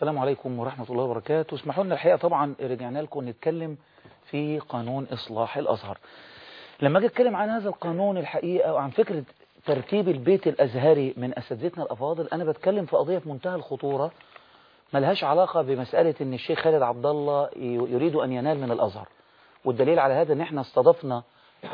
السلام عليكم ورحمة الله وبركاته اسمحوا لنا الحقيقة طبعا رجعنا لكم نتكلم في قانون إصلاح الأزهر لما أجي أتكلم عن هذا القانون الحقيقة وعن فكرة ترتيب البيت الأزهري من أساتذتنا الأفاضل أنا بتكلم في قضية في منتهى الخطورة ملهاش علاقة بمسألة أن الشيخ خالد عبد الله يريد أن ينال من الأزهر والدليل على هذا أن احنا استضفنا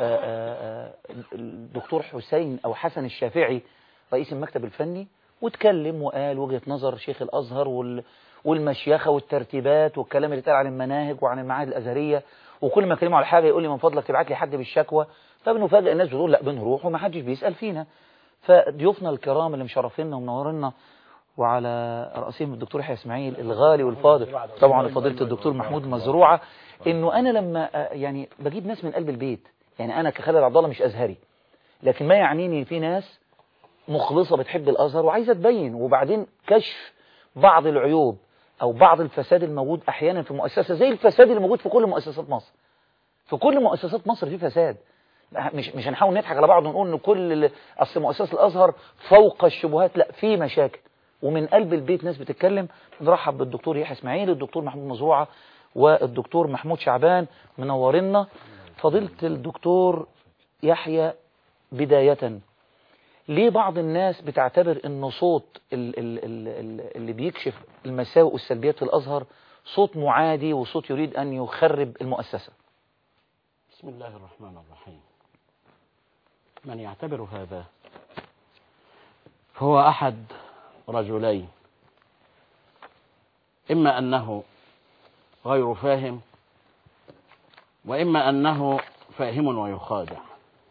الدكتور حسين أو حسن الشافعي رئيس المكتب الفني واتكلم وقال وجهة نظر شيخ الأزهر وال والمشيخة والترتيبات والكلام اللي اتقال عن المناهج وعن المعاهد الأزهرية وكل ما كلمه على حاجة يقول لي من فضلك تبعت لي حد بالشكوى فبنفاجئ الناس بتقول لا بنروح وما حدش بيسأل فينا فضيوفنا الكرام اللي مشرفينا ومنورنا وعلى رأسهم الدكتور يحيى اسماعيل الغالي والفاضل طبعا فضيله الدكتور محمود مزروعة انه انا لما يعني بجيب ناس من قلب البيت يعني انا كخالد عبد الله مش ازهري لكن ما يعنيني في ناس مخلصة بتحب الازهر وعايزة تبين وبعدين كشف بعض العيوب او بعض الفساد الموجود احيانا في مؤسسة زي الفساد اللي موجود في كل مؤسسات مصر في كل مؤسسات مصر في فساد مش مش هنحاول نضحك على بعض ونقول ان كل اصل مؤسسه الازهر فوق الشبهات لا في مشاكل ومن قلب البيت ناس بتتكلم نرحب بالدكتور يحيى اسماعيل الدكتور محمود مزروعه والدكتور محمود شعبان منورنا فضيله الدكتور يحيى بدايه ليه بعض الناس بتعتبر ان صوت اللي بيكشف المساوئ والسلبيات في الازهر صوت معادي وصوت يريد ان يخرب المؤسسه بسم الله الرحمن الرحيم من يعتبر هذا هو أحد رجلين إما أنه غير فاهم وإما أنه فاهم ويخادع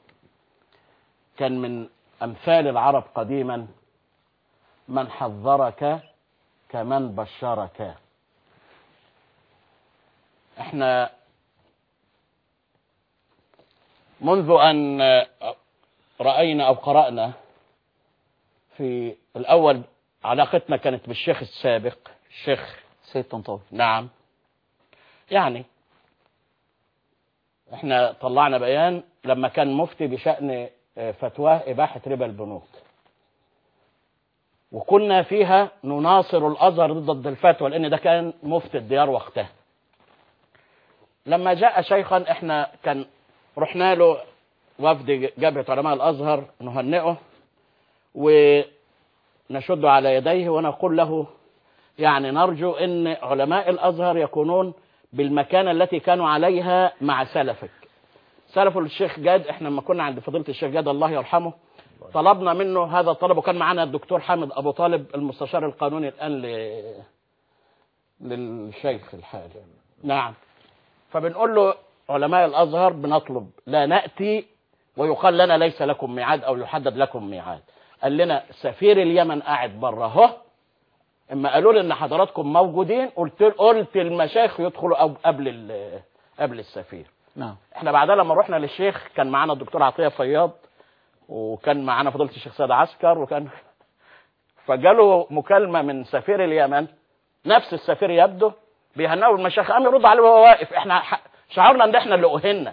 كان من أمثال العرب قديما من حذرك كمن بشرك احنا منذ أن رأينا أو قرأنا في الأول علاقتنا كانت بالشيخ السابق الشيخ سيد طنطاوي نعم يعني احنا طلعنا بيان لما كان مفتي بشأن فتواه إباحة ربا البنوك وكنا فيها نناصر الأزهر ضد الفتوى لأن ده كان مفتي الديار وقتها لما جاء شيخا احنا كان رحنا له وفد جبهة علماء الأزهر نهنئه ونشد على يديه ونقول له يعني نرجو أن علماء الأزهر يكونون بالمكانة التي كانوا عليها مع سلفك سلف الشيخ جاد احنا لما كنا عند فضيلة الشيخ جاد الله يرحمه طلبنا منه هذا الطلب وكان معنا الدكتور حامد أبو طالب المستشار القانوني الآن ل... للشيخ الحالي نعم فبنقول له علماء الأزهر بنطلب لا نأتي ويقال لنا ليس لكم ميعاد أو يحدد لكم ميعاد قال لنا سفير اليمن قاعد بره اهو اما قالوا لي ان حضراتكم موجودين قلت قلت المشايخ يدخلوا أو قبل قبل السفير نعم احنا بعدها لما رحنا للشيخ كان معانا الدكتور عطيه فياض وكان معانا فضيله الشيخ سيد عسكر وكان فجاله مكالمه من سفير اليمن نفس السفير يبدو بيهنئوا المشايخ قام يرد عليه وهو واقف احنا شعرنا ان احنا اللي اهنا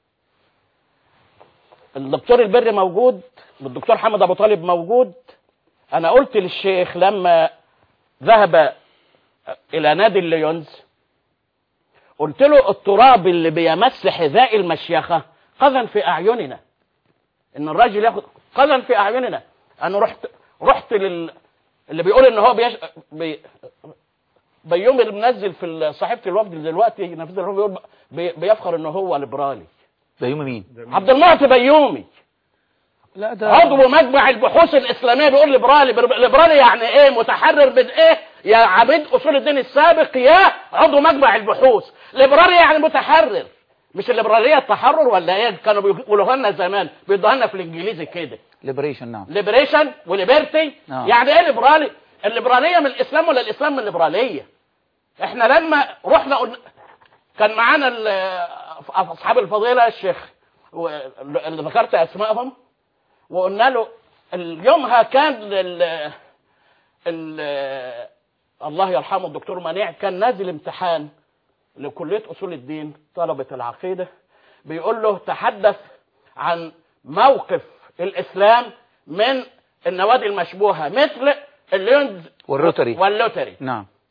الدكتور البري موجود والدكتور حمد ابو طالب موجود انا قلت للشيخ لما ذهب الى نادي الليونز قلت له التراب اللي بيمس حذاء المشيخه قذن في اعيننا ان الراجل ياخد قذن في اعيننا انا رحت رحت لل اللي بيقول ان هو بيش... بي... بيومي اللي منزل في صحيفه الوفد دلوقتي نفذ اللي هو بيقول بي... بيفخر ان هو ليبرالي بيومي مين عبد المعطي بيومي لا ده عضو مجمع البحوث الاسلاميه بيقول ليبرالي ليبرالي يعني ايه متحرر من ايه يا عبيد اصول الدين السابق يا عضو مجمع البحوث ليبرالي يعني متحرر مش الليبراليه التحرر ولا ايه كانوا بيقولوها لنا زمان بيدوها لنا في الانجليزي كده ليبريشن نعم ليبريشن وليبرتي آه. يعني ايه ليبرالي الليبراليه من الاسلام ولا الاسلام من الليبراليه احنا لما رحنا قلنا كان معانا ال- اصحاب الفضيله الشيخ و- اللي ذكرت اسمائهم وقلنا له اليومها كان ال ال الله يرحمه الدكتور منيع كان نازل امتحان لكليه اصول الدين طلبه العقيده بيقول له تحدث عن موقف الاسلام من النوادي المشبوهه مثل الليونز والروتري واللوتري نعم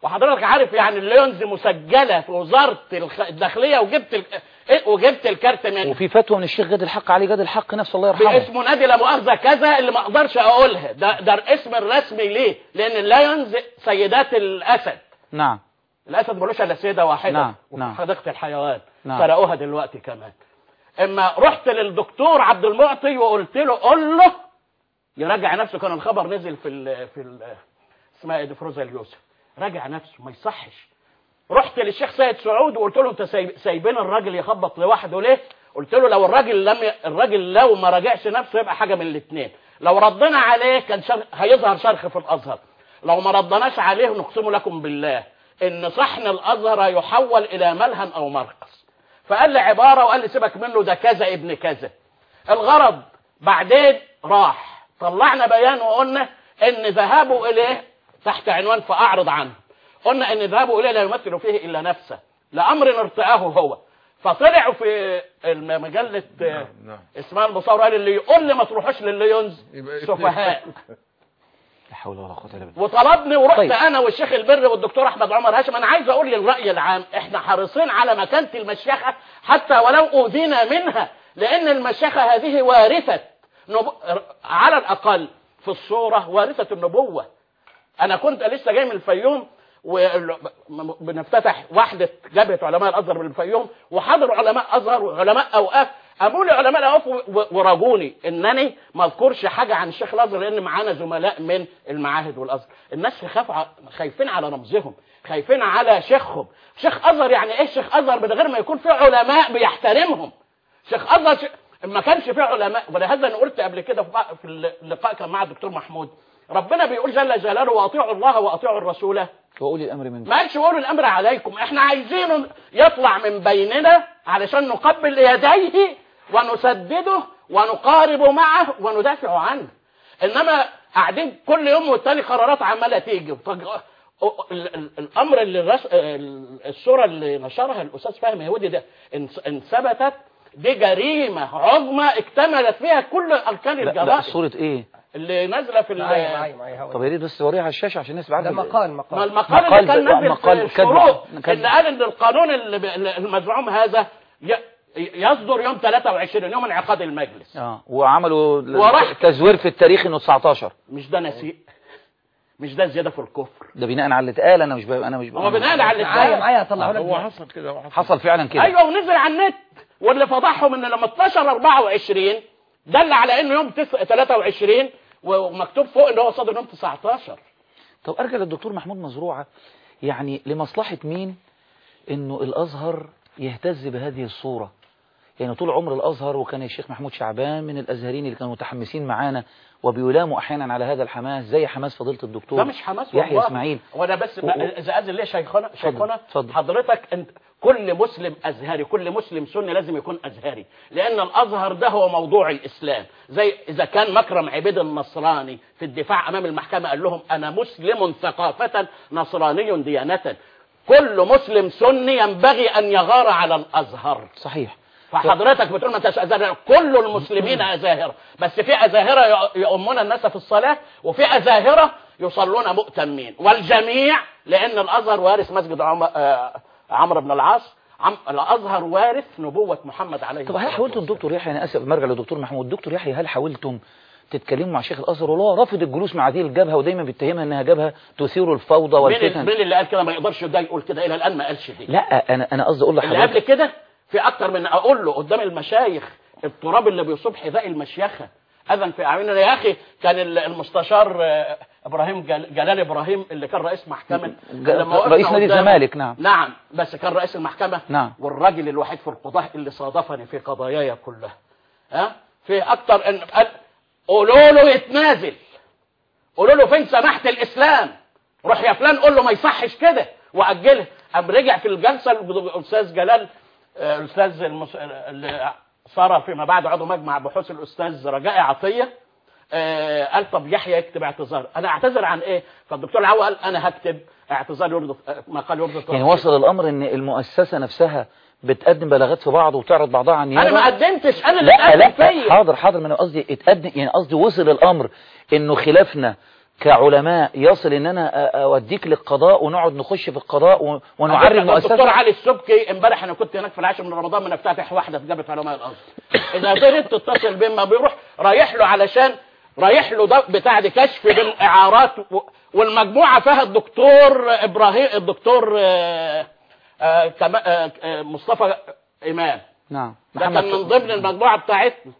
وحضرتك عارف يعني الليونز مسجله في وزاره الخ- الداخليه وجبت ال... إيه، وجبت الكارت من وفي فتوى من الشيخ جاد الحق علي جاد الحق نفسه الله يرحمه باسمه نادي لا مؤاخذه كذا اللي ما اقدرش اقولها ده ده الاسم الرسمي ليه لان الليونز سيدات الاسد نعم الاسد ملوش الا سيده واحده نعم، وفي نعم. حديقه الحيوان نعم. سرقوها دلوقتي كمان اما رحت للدكتور عبد المعطي وقلت له قول له يراجع نفسه كان الخبر نزل في ال في ال اسمها ايه دي فروزه اليوسف راجع نفسه ما يصحش رحت للشيخ سيد سعود وقلت له انت سايب- سايبين الراجل يخبط لوحده ليه قلت له لو الراجل لم ي... الراجل لو ما راجعش نفسه يبقى حاجه من الاثنين لو ردنا عليه كان شر... هيظهر شرخ في الازهر لو ما ردناش عليه نقسم لكم بالله ان صحن الازهر يحول الى ملهى او مرقص فقال لي عباره وقال لي سيبك منه ده كذا ابن كذا الغرض بعدين راح طلعنا بيان وقلنا ان ذهابه اليه تحت عنوان فاعرض عنه قلنا ان ذهابه اليه لا يمثل فيه الا نفسه لامر ارتآه هو فطلعوا في الم- مجله آه، نعم. اسمها المصور قال اللي يقول لي ما تروحوش للليونز يبقى سفهاء لا حول ولا قوه الا بالله وطلبني ورحت طيب. انا والشيخ البر والدكتور احمد عمر هاشم انا عايز اقول للراي العام احنا حريصين على مكانه المشيخه حتى ولو اوذينا منها لان المشيخه هذه وارثه نب... على الاقل في الصوره وارثه النبوه انا كنت لسه جاي من الفيوم وبنفتتح وحده جبهه علماء الازهر من الفيوم وحضر علماء ازهر وعلماء اوقاف قاموا لي علماء الاوقاف و- ورجوني انني ما اذكرش حاجه عن الشيخ الازهر لان معانا زملاء من المعاهد والازهر الناس خاف ع- خايفين على رمزهم خايفين على شيخهم شيخ ازهر يعني ايه شيخ ازهر من غير ما يكون في علماء بيحترمهم شيخ ازهر ش... ما كانش في علماء ولهذا انا قلت قبل كده في بق- في اللقاء كان مع الدكتور محمود ربنا بيقول جل جلاله واطيعوا الله واطيعوا الرسول واولي الامر منكم ما قالش قولوا الامر عليكم احنا عايزينه يطلع من بيننا علشان نقبل يديه ونسدده ونقارب معه وندافع عنه انما قاعدين كل يوم والتالي قرارات عماله تيجي وتج- ال- ال- الامر اللي رس... ال- الصوره اللي نشرها الاستاذ فهمي يهودي ده ان ان ثبتت دي جريمه عظمى اكتملت فيها كل اركان لا, لا الجرائم صوره ايه اللي نازله في ال- معايا معايا معايا هو طب يا ريت بس وريها على الشاشه عشان الناس بعد ده مقال ما مقال المقال مقال اللي كان ب- نازل مقال في كذب. الشروط كذب. اللي قال ان القانون اللي ب- اللي المزعوم هذا ي- يصدر يوم 23 يوم انعقاد المجلس اه وعملوا ل- وراح- تزوير في التاريخ انه 19 مش ده نسيء مش ده زياده في الكفر ده بناء على اللي اتقال انا مش ب... انا مش ب... هو بناء على اللي معايا اتقال. معايا هطلعه لك هو دلوقتي. حصل كده هو حصل حصل فعلا كده ايوه ونزل على النت واللي فضحهم ان لما 12 24 دل على انه يوم تس- 23 ومكتوب فوق ان هو صادر يوم 19 طب ارجع للدكتور محمود مزروعه يعني لمصلحه مين انه الازهر يهتز بهذه الصوره يعني طول عمر الازهر وكان الشيخ محمود شعبان من الازهريين اللي كانوا متحمسين معانا وبيلاموا احيانا على هذا الحماس زي حماس فضيله الدكتور ده مش حماس يحيى والله. اسماعيل وانا بس و- و- اذا اذن ليه شيخنا شيخنا اتفضل. حضرتك انت كل مسلم ازهري كل مسلم سني لازم يكون ازهري لان الازهر ده هو موضوع الاسلام زي اذا كان مكرم عبيد النصراني في الدفاع امام المحكمه قال لهم انا مسلم ثقافه نصراني ديانه كل مسلم سني ينبغي ان يغار على الازهر صحيح فحضرتك بتقول ما انتش ازاهره كل المسلمين ازاهره بس في ازاهره ي- يؤمون الناس في الصلاه وفي ازاهره يصلون مؤتمين والجميع لان الازهر وارث مسجد عم... آه، عمرو بن العاص عم... الازهر وارث نبوه محمد عليه طب هل الصلاة حاولتم والسلام. دكتور يحيى انا اسف مرجع للدكتور محمود دكتور يحيى هل حاولتم تتكلموا مع شيخ الازهر ولا هو رافض الجلوس مع هذه الجبهه ودايما بيتهمها انها جبهه تثير الفوضى مين والفتن مين اللي قال كده ما يقدرش ده يقول كده الى الان ما قالش دي لا انا انا قصدي اقول اللي قبل لحضرتك كده في اكتر من اقول له قدام المشايخ التراب اللي بيصيب حذاء المشيخه اذن في اعيننا يا اخي كان ال- المستشار آه، ابراهيم جل- جلال ابراهيم اللي كان رئيس محكمه ج- لما وقفنا رئيس نادي قدامه- الزمالك، نعم. نعم بس كان رئيس المحكمه نعم. والراجل الوحيد في القضاه اللي صادفني في قضاياي كلها ها في اكتر ان قال قولوا له يتنازل قولوا له فين سماحه الاسلام روح يا فلان قول له ما يصحش كده واجله قام رجع في الجلسه الاستاذ جلال آه، الاستاذ المس... اللي صار فيما بعد عضو مجمع بحوث الاستاذ رجاء عطيه آه، قال طب يحيى يكتب اعتذار انا اعتذر عن ايه فالدكتور العوا قال انا هكتب اعتذار يرضي آه، ما قال يرضي يعني وصل الامر ان المؤسسه نفسها بتقدم بلاغات في بعض وتعرض بعضها عن انا ما نيابه قدمتش انا اللي لا اتقدم لا فيا حاضر حاضر من قصدي اتقدم يعني قصدي وصل الامر انه خلافنا كعلماء يصل ان انا أ- اوديك للقضاء ونقعد نخش في القضاء و- ونعري الدكتور المؤسسة علي السبكي امبارح انا كنت هناك في العاشر من رمضان من افتتح واحده في جامعه علماء الازهر اذا قدرت تتصل بيه ما بيروح رايح له علشان رايح له ده بتاع دي كشف بالاعارات و- والمجموعه فيها الدكتور ابراهيم الدكتور آه، آه، كما- آه، آه، مصطفى امام نعم ده كان محمد من ضمن المجموعه بتاعتنا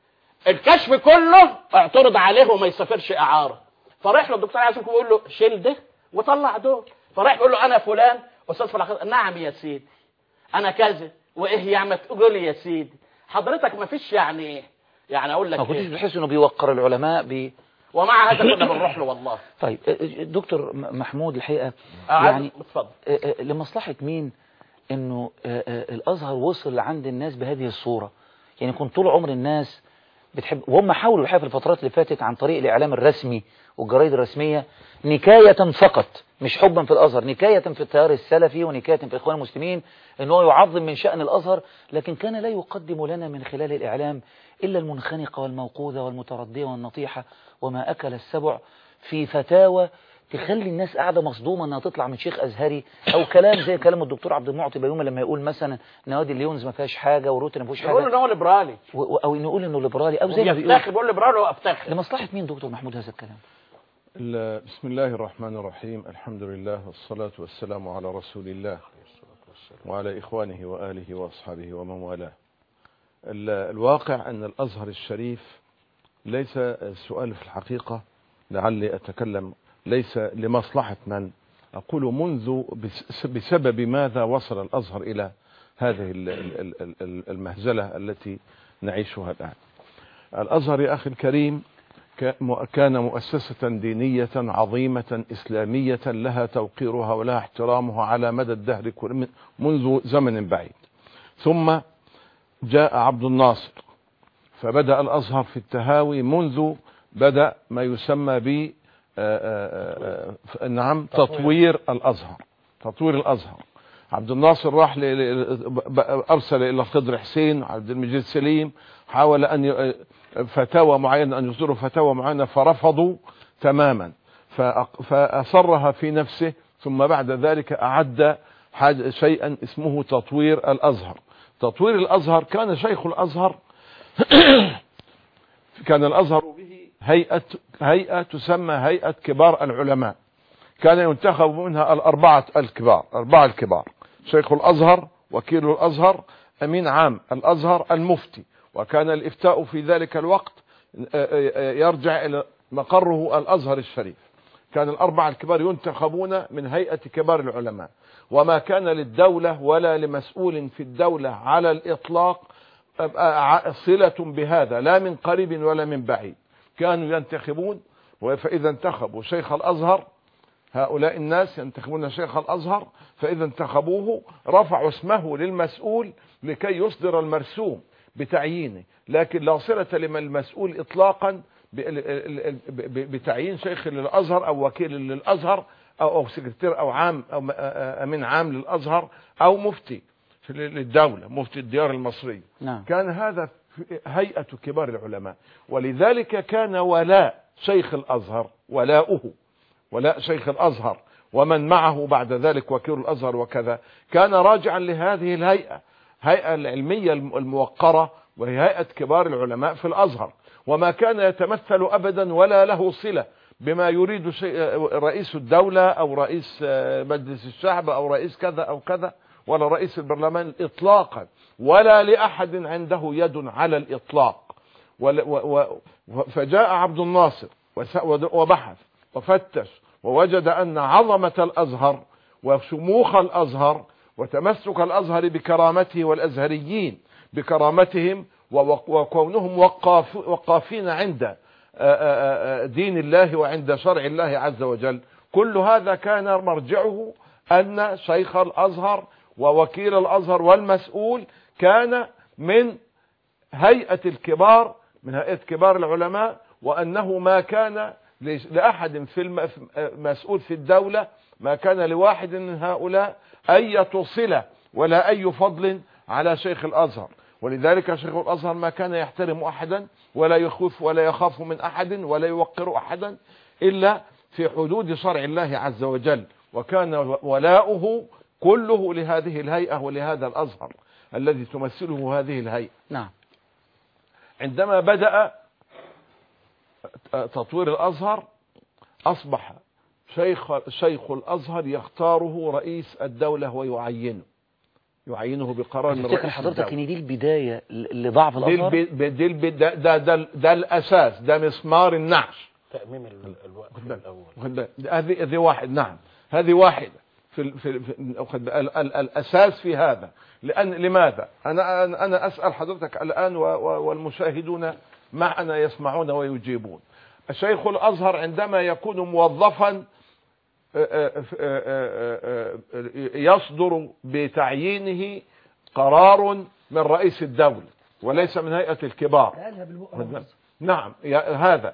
الكشف كله اعترض عليه وما يسافرش اعاره فرايح له الدكتور عايزك بيقول له شيل ده وطلع دول فرايح بيقول له انا فلان استاذ في العقيده نعم يا سيدي انا كذا وايه يعني ما تقول لي يا سيدي حضرتك ما فيش يعني يعني اقول ما لك كنتش إيه؟ بحس انه بيوقر العلماء ب... ومع هذا كنا بنروح له والله طيب دكتور م- محمود الحقيقة آه، عايز- يعني اتفضل آه، آه، لمصلحة مين انه آه، آه، الازهر وصل عند الناس بهذه الصورة يعني كنت طول عمر الناس بتحب وهم حاولوا الحقيقة في الفترات اللي فاتت عن طريق الاعلام الرسمي والجرايد الرسمية نكاية فقط مش حبا في الازهر نكاية في التيار السلفي ونكاية في الاخوان المسلمين ان هو يعظم من شأن الازهر لكن كان لا يقدم لنا من خلال الاعلام الا المنخنقة والموقوذة والمتردية والنطيحة وما اكل السبع في فتاوى تخلي الناس قاعدة مصدومة انها تطلع من شيخ ازهري او كلام زي كلام الدكتور عبد المعطي بيومي لما يقول مثلا نوادي الليونز ما فيهاش حاجة وروتن ما فيهوش بيقول حاجة ان هو ليبرالي و- و- او نقول انه ليبرالي او زي ما بيقول يفتخر بيقول ليبرالي وافتخر لمصلحة مين دكتور محمود هذا الكلام ال- بسم الله الرحمن الرحيم الحمد لله والصلاة والسلام على رسول الله وعلى إخوانه وآله وأصحابه ومن والاه ال- الواقع أن الأزهر الشريف ليس السؤال في الحقيقة لعلي أتكلم ليس لمصلحة من أقول منذ بس- بسبب ماذا وصل الأزهر إلى هذه ال- ال- ال- ال- المهزلة التي نعيشها الآن الأزهر يا أخي الكريم ك- م- كان مؤسسة دينية عظيمة إسلامية لها توقيرها ولها احترامها على مدى الدهر كل- من- منذ زمن بعيد ثم جاء عبد الناصر فبدأ الأزهر في التهاوي منذ بدأ ما يسمى ب آه، آه، آه، نعم تطوير الأزهر تطوير الأزهر عبد الناصر راح ل... ل- ب- أرسل إلى خضر حسين عبد المجيد سليم حاول أن ي... فتاوى معينة أن يصدروا فتاوى معينة فرفضوا تماما فأق- فأصرها في نفسه ثم بعد ذلك أعد حاجة شيئا اسمه تطوير الأزهر تطوير الأزهر كان شيخ الأزهر كان الأزهر به هيئة هيئة تسمى هيئة كبار العلماء كان ينتخب منها الأربعة الكبار أربعة الكبار شيخ الأزهر وكيل الأزهر أمين عام الأزهر المفتي وكان الإفتاء في ذلك الوقت آه، آه، يرجع إلى مقره الأزهر الشريف كان الأربعة الكبار ينتخبون من هيئة كبار العلماء وما كان للدولة ولا لمسؤول في الدولة على الإطلاق آه، صلة بهذا لا من قريب ولا من بعيد كانوا ينتخبون فإذا انتخبوا شيخ الأزهر هؤلاء الناس ينتخبون شيخ الأزهر فإذا انتخبوه رفعوا اسمه للمسؤول لكي يصدر المرسوم بتعيينه لكن لا صلة لمن المسؤول إطلاقا ب- ال- ال- ب- بتعيين شيخ للأزهر أو وكيل للأزهر أو أو سكرتير أو عام أو م- أمين عام للأزهر أو مفتي في- للدولة مفتي الديار المصرية نعم كان هذا في هيئة كبار العلماء ولذلك كان ولاء شيخ الأزهر ولاؤه ولاء شيخ الأزهر ومن معه بعد ذلك وكيل الأزهر وكذا كان راجعا لهذه الهيئة هيئة العلمية الم- الموقرة وهي هيئة كبار العلماء في الأزهر وما كان يتمثل أبدا ولا له صلة بما يريد شيء رئيس الدولة أو رئيس آه، مجلس الشعب أو رئيس كذا أو كذا ولا رئيس البرلمان إطلاقا ولا لأحد عنده يد على الإطلاق ول- و- و- فجاء عبد الناصر وس- وبحث وفتش ووجد أن عظمة الأزهر وشموخ الأزهر وتمسك الأزهر بكرامته والأزهريين بكرامتهم ووق- وكونهم وقاف وقافين عند آه، آه، آه، دين الله وعند شرع الله عز وجل كل هذا كان مرجعه أن شيخ الأزهر ووكيل الأزهر والمسؤول كان من هيئة الكبار من هيئة كبار العلماء وأنه ما كان ليس- لأحد في الم- في- مسؤول في الدولة ما كان لواحد من هؤلاء أي صلة ولا أي فضل على شيخ الأزهر ولذلك شيخ الأزهر ما كان يحترم أحدا ولا يخوف ولا يخاف من أحد ولا يوقر أحدا إلا في حدود شرع الله عز وجل وكان ولاؤه كله لهذه الهيئة ولهذا الأزهر الذي تمثله هذه الهيئة نعم عندما بدأ تطوير الأزهر أصبح شيخ شيخ الأزهر يختاره رئيس الدولة ويعينه يعينه بقرار من تفتكر رئيس حضرتك الدولة ان دي البداية لضعف دي الازهر الب- دي الب- ده, ده, ده, ده الأساس ده مسمار النعش تأميم ال- الوقت الأول واخد بالك؟ هذه هذه واحد نعم هذه واحدة في, ال- في, في واخد بالك؟ ال ال الأساس في هذا لأن لماذا أنا أنا أنا أسأل حضرتك الآن و- و- والمشاهدون معنا يسمعون ويجيبون الشيخ الأزهر عندما يكون موظفا آه، آه، آه، آه، آه، يصدر بتعيينه قرار من رئيس الدولة وليس من هيئة الكبار قالها بالبقرة نعم يا- هذا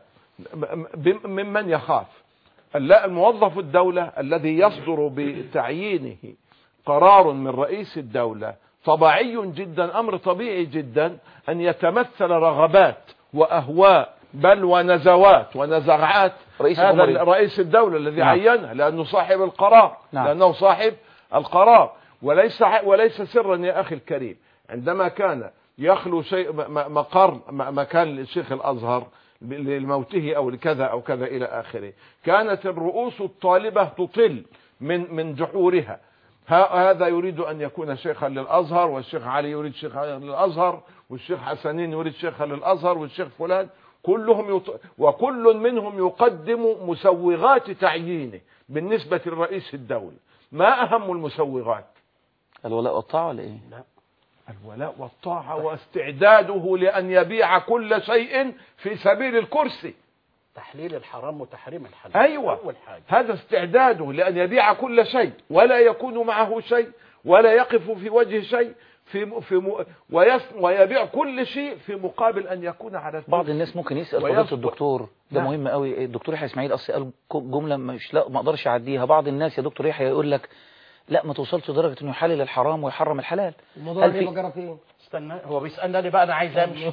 ب- ممن يخاف لا الموظف الدولة الذي يصدر بتعيينه قرار من رئيس الدولة طبيعي جدا أمر طبيعي جدا أن يتمثل رغبات وأهواء بل ونزوات ونزعات رئيس هذا الجمهورية. رئيس الدولة الذي نعم. عينه لأنه صاحب القرار نعم. لأنه صاحب القرار وليس وليس سرا يا أخي الكريم عندما كان يخلو شيء م- م- مقر م- مكان للشيخ الأزهر ب- لموته أو لكذا أو كذا إلى آخره كانت الرؤوس الطالبة تطل من من جحورها ها- هذا يريد أن يكون شيخا للأزهر والشيخ علي يريد شيخا للأزهر والشيخ حسنين يريد شيخا للأزهر والشيخ فلان كلهم يط... وكل منهم يقدم مسوغات تعيينه بالنسبة لرئيس الدولة ما أهم المسوغات الولاء والطاعة ولا ايه الولاء والطاعة واستعداده لأن يبيع كل شيء في سبيل الكرسي تحليل الحرام وتحريم الحلال أيوة أول حاجة هذا استعداده لأن يبيع كل شيء ولا يكون معه شيء ولا يقف في وجه شيء في في م... ويس... ويبيع كل شيء في مقابل أن يكون على الكرسي. بعض الناس ممكن يسأل ويصبر. فضيلة الدكتور ده نعم. مهم قوي الدكتور يحيى اسماعيل اصل قال ك- جملة مش لا ما اقدرش اعديها بعض الناس يا دكتور يحيى يقول لك لا ما توصلش لدرجة انه يحلل الحرام ويحرم الحلال الموضوع هل ده في- جرى فين؟ استنى هو بيسألني ليه بقى أنا عايز أمشي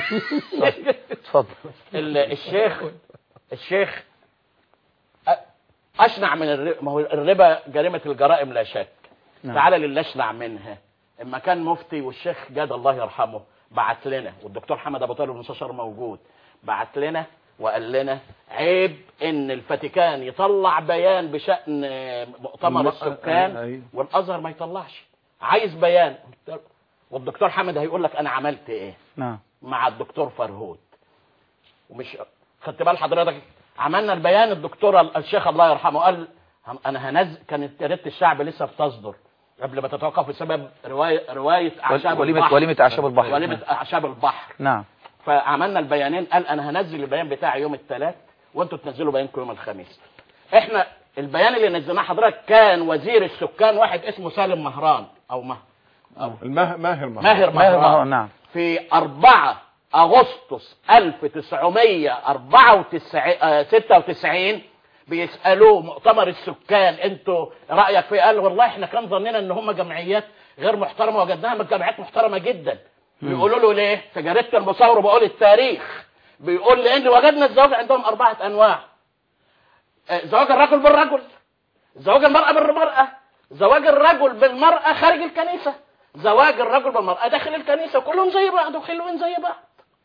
اتفضل ال- الشيخ الشيخ أ- أشنع من الربا ما هو الربا جريمة الجرائم لا شك نعم. تعالى للي أشنع منها اما كان مفتي والشيخ جاد الله يرحمه بعت لنا والدكتور حمد ابو طالب المستشار موجود بعت لنا وقال لنا عيب ان الفاتيكان يطلع بيان بشان مؤتمر الم- السكان أيوة. والازهر ما يطلعش عايز بيان والدكتور حمد هيقول لك انا عملت ايه نعم مع الدكتور فرهود ومش خدت بال حضرتك عملنا البيان الدكتور ال- الشيخ الله يرحمه قال هم- انا هنزل كانت رياده الشعب لسه بتصدر قبل ما تتوقف بسبب روايه روايه اعشاب وليمة البحر وليمة أعشاب البحر وليمه اعشاب البحر نعم فعملنا البيانين قال انا هنزل البيان بتاعي يوم الثلاث وانتوا تنزلوا بيانكم يوم الخميس احنا البيان اللي نزلناه حضرتك كان وزير السكان واحد اسمه سالم مهران او مه أو المه... ماهر مهر ماهر ماهر مهران مهران نعم في 4 أغسطس 1996 بيسألوه مؤتمر السكان انتوا رأيك في قال والله احنا كان ظننا ان هم جمعيات غير محترمة وجدناها من جمعيات محترمة جدا بيقولوا له ليه في جريدة المصور بقول التاريخ بيقول لان وجدنا الزواج عندهم أربعة أنواع آه، زواج الرجل بالرجل زواج المرأة بالمرأة زواج الرجل بالمرأة خارج الكنيسة زواج الرجل بالمرأة داخل الكنيسة كلهم زي بعض وحلوين زي بعض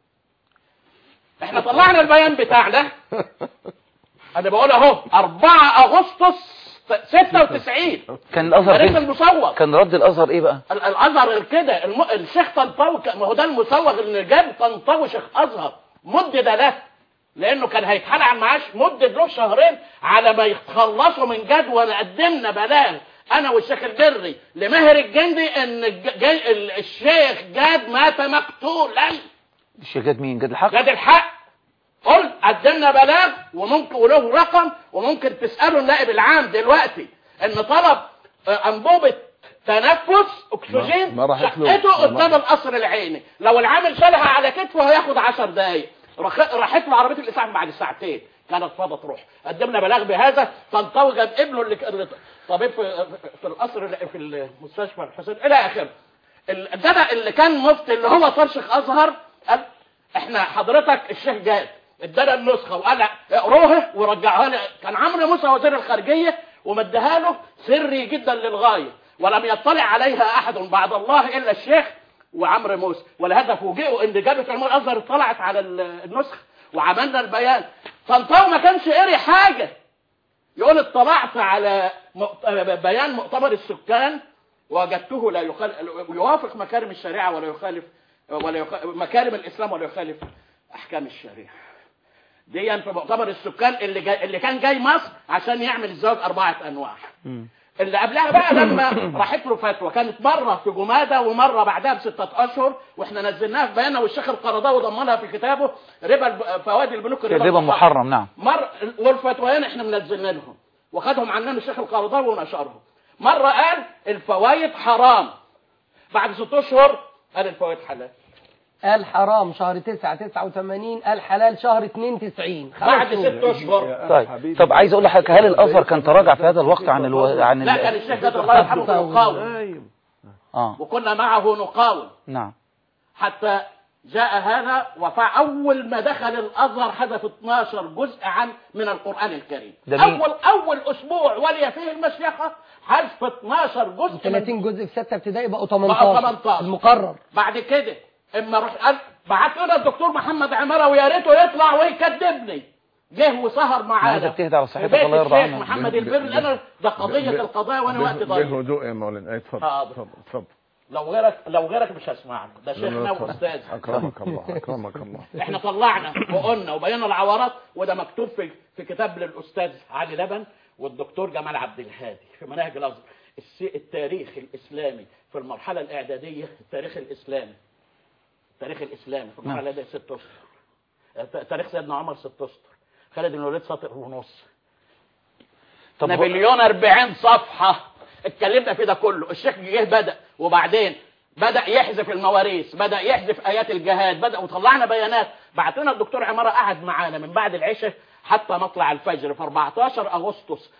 احنا طلعنا البيان بتاعنا انا بقول اهو 4 اغسطس 96 كان الازهر تاريخ فين؟ المصور كان رد الازهر ايه بقى ال- الازهر غير كده الم... الشيخ طنطاوي ك- ما هو ده المسوغ اللي جاب طنطاوي شيخ ازهر مدد له لانه كان هيتحال على المعاش مدد له شهرين على ما يتخلصوا من جدول قدمنا بلاغ انا والشيخ البري لماهر الجندي ان الج... جاي... ال- الشيخ جاد مات مقتولا الشيخ جاد مين جاد الحق جاد الحق قلت قدمنا بلاغ وممكن وله رقم وممكن تساله النائب العام دلوقتي ان طلب آه، انبوبه تنفس اكسجين ما- ما راحت له. شقته ما- قدام القصر العيني لو العامل شالها على كتفه هياخد 10 دقايق رخ- راحت له عربيه الاسعاف بعد ساعتين كانت فاضيه تروح قدمنا بلاغ بهذا طنطاوي جاب ابنه اللي اللي طبيب في, في القصر في المستشفى الحسين الى اخره ال- ده اللي كان مفتي اللي هو صار شيخ ازهر قال احنا حضرتك الشيخ جاد ادانا النسخه وقال اقروها ورجعها لي كان عمرو موسى وزير الخارجيه ومديها له سري جدا للغايه ولم يطلع عليها احد بعد الله الا الشيخ وعمرو موسى ولهذا فوجئوا ان جابت علماء الازهر اطلعت على ال- النسخه وعملنا البيان طنطاوي ما كانش قري حاجه يقول اطلعت على مؤت- بيان مؤتمر السكان وجدته لا يخالف يوافق مكارم الشريعه ولا يخالف ولا يخالف مكارم الاسلام ولا يخالف احكام الشريعه دي في مؤتمر السكان اللي جاي اللي كان جاي مصر عشان يعمل الزواج اربعه انواع مم. اللي قبلها بقى لما راحت له فتوى كانت مره في جماده ومره بعدها بسته اشهر واحنا نزلناها في بياننا والشيخ القرضاوي ضمنها في كتابه ربا الب- فوائد البنوك الربا محرم نعم مر والفتويين احنا منزلنا لهم وخدهم عننا الشيخ القرضاوي ونشرهم مره قال الفوائد حرام بعد ست اشهر قال الفوائد حلال قال حرام شهر 9 89 قال حلال شهر 92 خمس بعد شهور. ست اشهر يا طيب حبيبي. طب عايز اقول لحضرتك هل الازهر كان تراجع في هذا الوقت عن الو... عن لا كان ال... الشيخ بدر الله يرحمه يقاوم أيوة. اه وكنا معه نقاوم نعم حتى جاء هذا وفع اول ما دخل الازهر حذف 12 جزء عن من القران الكريم ده مين؟ اول اول اسبوع ولي فيه المشيخه حذف 12 جزء من 30 جزء في 6 ابتدائي بقوا بقى 18 18. المقرر بعد كده اما رحت قال بعت لنا الدكتور محمد عماره ويا ريته يطلع ويكذبني جه وسهر معانا عايزك تهدى على صحتك، في بيت الله يرضى الشيخ عنك. محمد ب- البر ب- انا ده قضيه ب- القضايا وانا وقت به- ضيق بهدوء يا مولانا أي، اتفضل حاضر. اتفضل اتفضل لو غيرك لو غيرك مش هسمعني ده لا، لا، شيخنا اتفضل. واستاذ اكرمك الله اكرمك الله احنا طلعنا وقلنا وبينا العورات وده مكتوب في في كتاب للاستاذ علي لبن والدكتور جمال عبد الهادي في مناهج الازهر الس- التاريخ الاسلامي في المرحله الاعداديه التاريخ الاسلامي التاريخ الاسلامي في المرحله الاعداديه ست اشهر تاريخ سيدنا عمر ست اشهر خالد بن الوليد سطر ونص طب هو- نابليون 40 صفحة اتكلمنا في ده كله الشيخ جه بدأ وبعدين بدأ يحذف المواريث بدأ يحذف آيات الجهاد بدأ وطلعنا بيانات بعت لنا الدكتور عمارة قعد معانا من بعد العشاء حتى مطلع الفجر في 14 أغسطس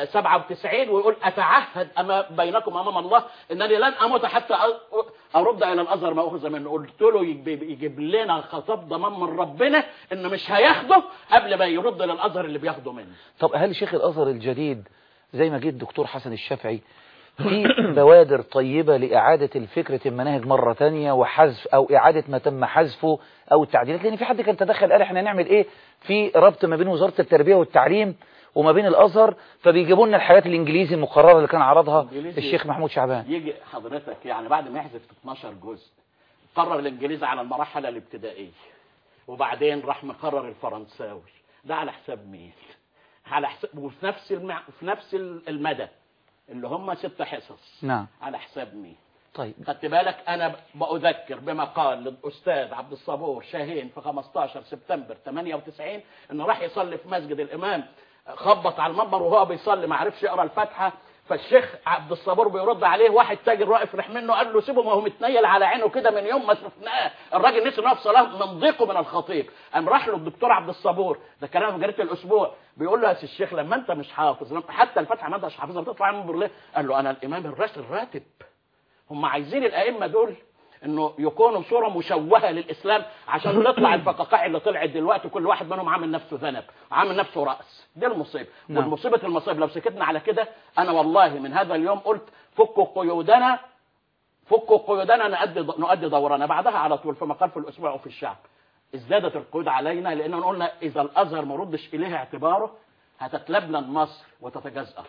97 ويقول أتعهد أما بينكم أمام الله أنني لن أموت حتى أ- أرد إلى الأزهر ما أخذ منه قلت له يجيب, يجيب لنا خطاب ضمان من ربنا إنه مش هياخده قبل ما يرد للأزهر اللي بياخده منه طب هل شيخ الازهر الجديد زي ما جه الدكتور حسن الشافعي في بوادر طيبة لإعادة الفكرة المناهج مرة تانية وحذف أو إعادة ما تم حذفه أو التعديلات لأن في حد كان تدخل قال إحنا نعمل إيه في ربط ما بين وزارة التربية والتعليم وما بين الأزهر فبيجيبوا لنا الحياة الإنجليزي المقررة اللي كان عرضها إنجليزي. الشيخ محمود شعبان يجي حضرتك يعني بعد ما يحذف 12 جزء قرر الانجليزي على المراحل الابتدائيه وبعدين راح مقرر الفرنساوي ده على حساب مين على حساب وفي نفس المع... في نفس المدى اللي هم ست حصص نعم على حساب مين طيب خدت بالك انا بأذكر بما قال للاستاذ عبد الصبور شاهين في 15 سبتمبر 98 انه راح يصلي في مسجد الامام خبط على المنبر وهو بيصلي ما عرفش يقرا الفاتحه فالشيخ عبد الصبور بيرد عليه واحد تاجر واقف رح منه قال له سيبه ما هو متنيل على عينه كده من يوم ما شفناه الراجل نسي انه في صلاه من ضيقه من الخطيب قام راح له الدكتور عبد الصبور ده كلام في جريده الاسبوع بيقول له يا سي الشيخ لما انت مش حافظ لما- حتى الفاتحه ما انتش حافظها بتطلع من المنبر ليه؟ قال له انا الامام الراشد الراتب هم عايزين الائمه دول انه يكونوا صوره مشوهه للاسلام عشان تطلع الفقاقيع اللي طلعت دلوقتي كل واحد منهم عامل نفسه ذنب عامل نفسه راس دي المصيبه نعم. والمصيبه المصيبه لو سكتنا على كده انا والله من هذا اليوم قلت فكوا قيودنا فكوا قيودنا نؤدي نؤدي دورنا بعدها على طول في مقال في الاسبوع وفي الشعب ازدادت القيود علينا لاننا قلنا اذا الازهر ما ردش اليه اعتباره هتتلبلن مصر وتتجزأر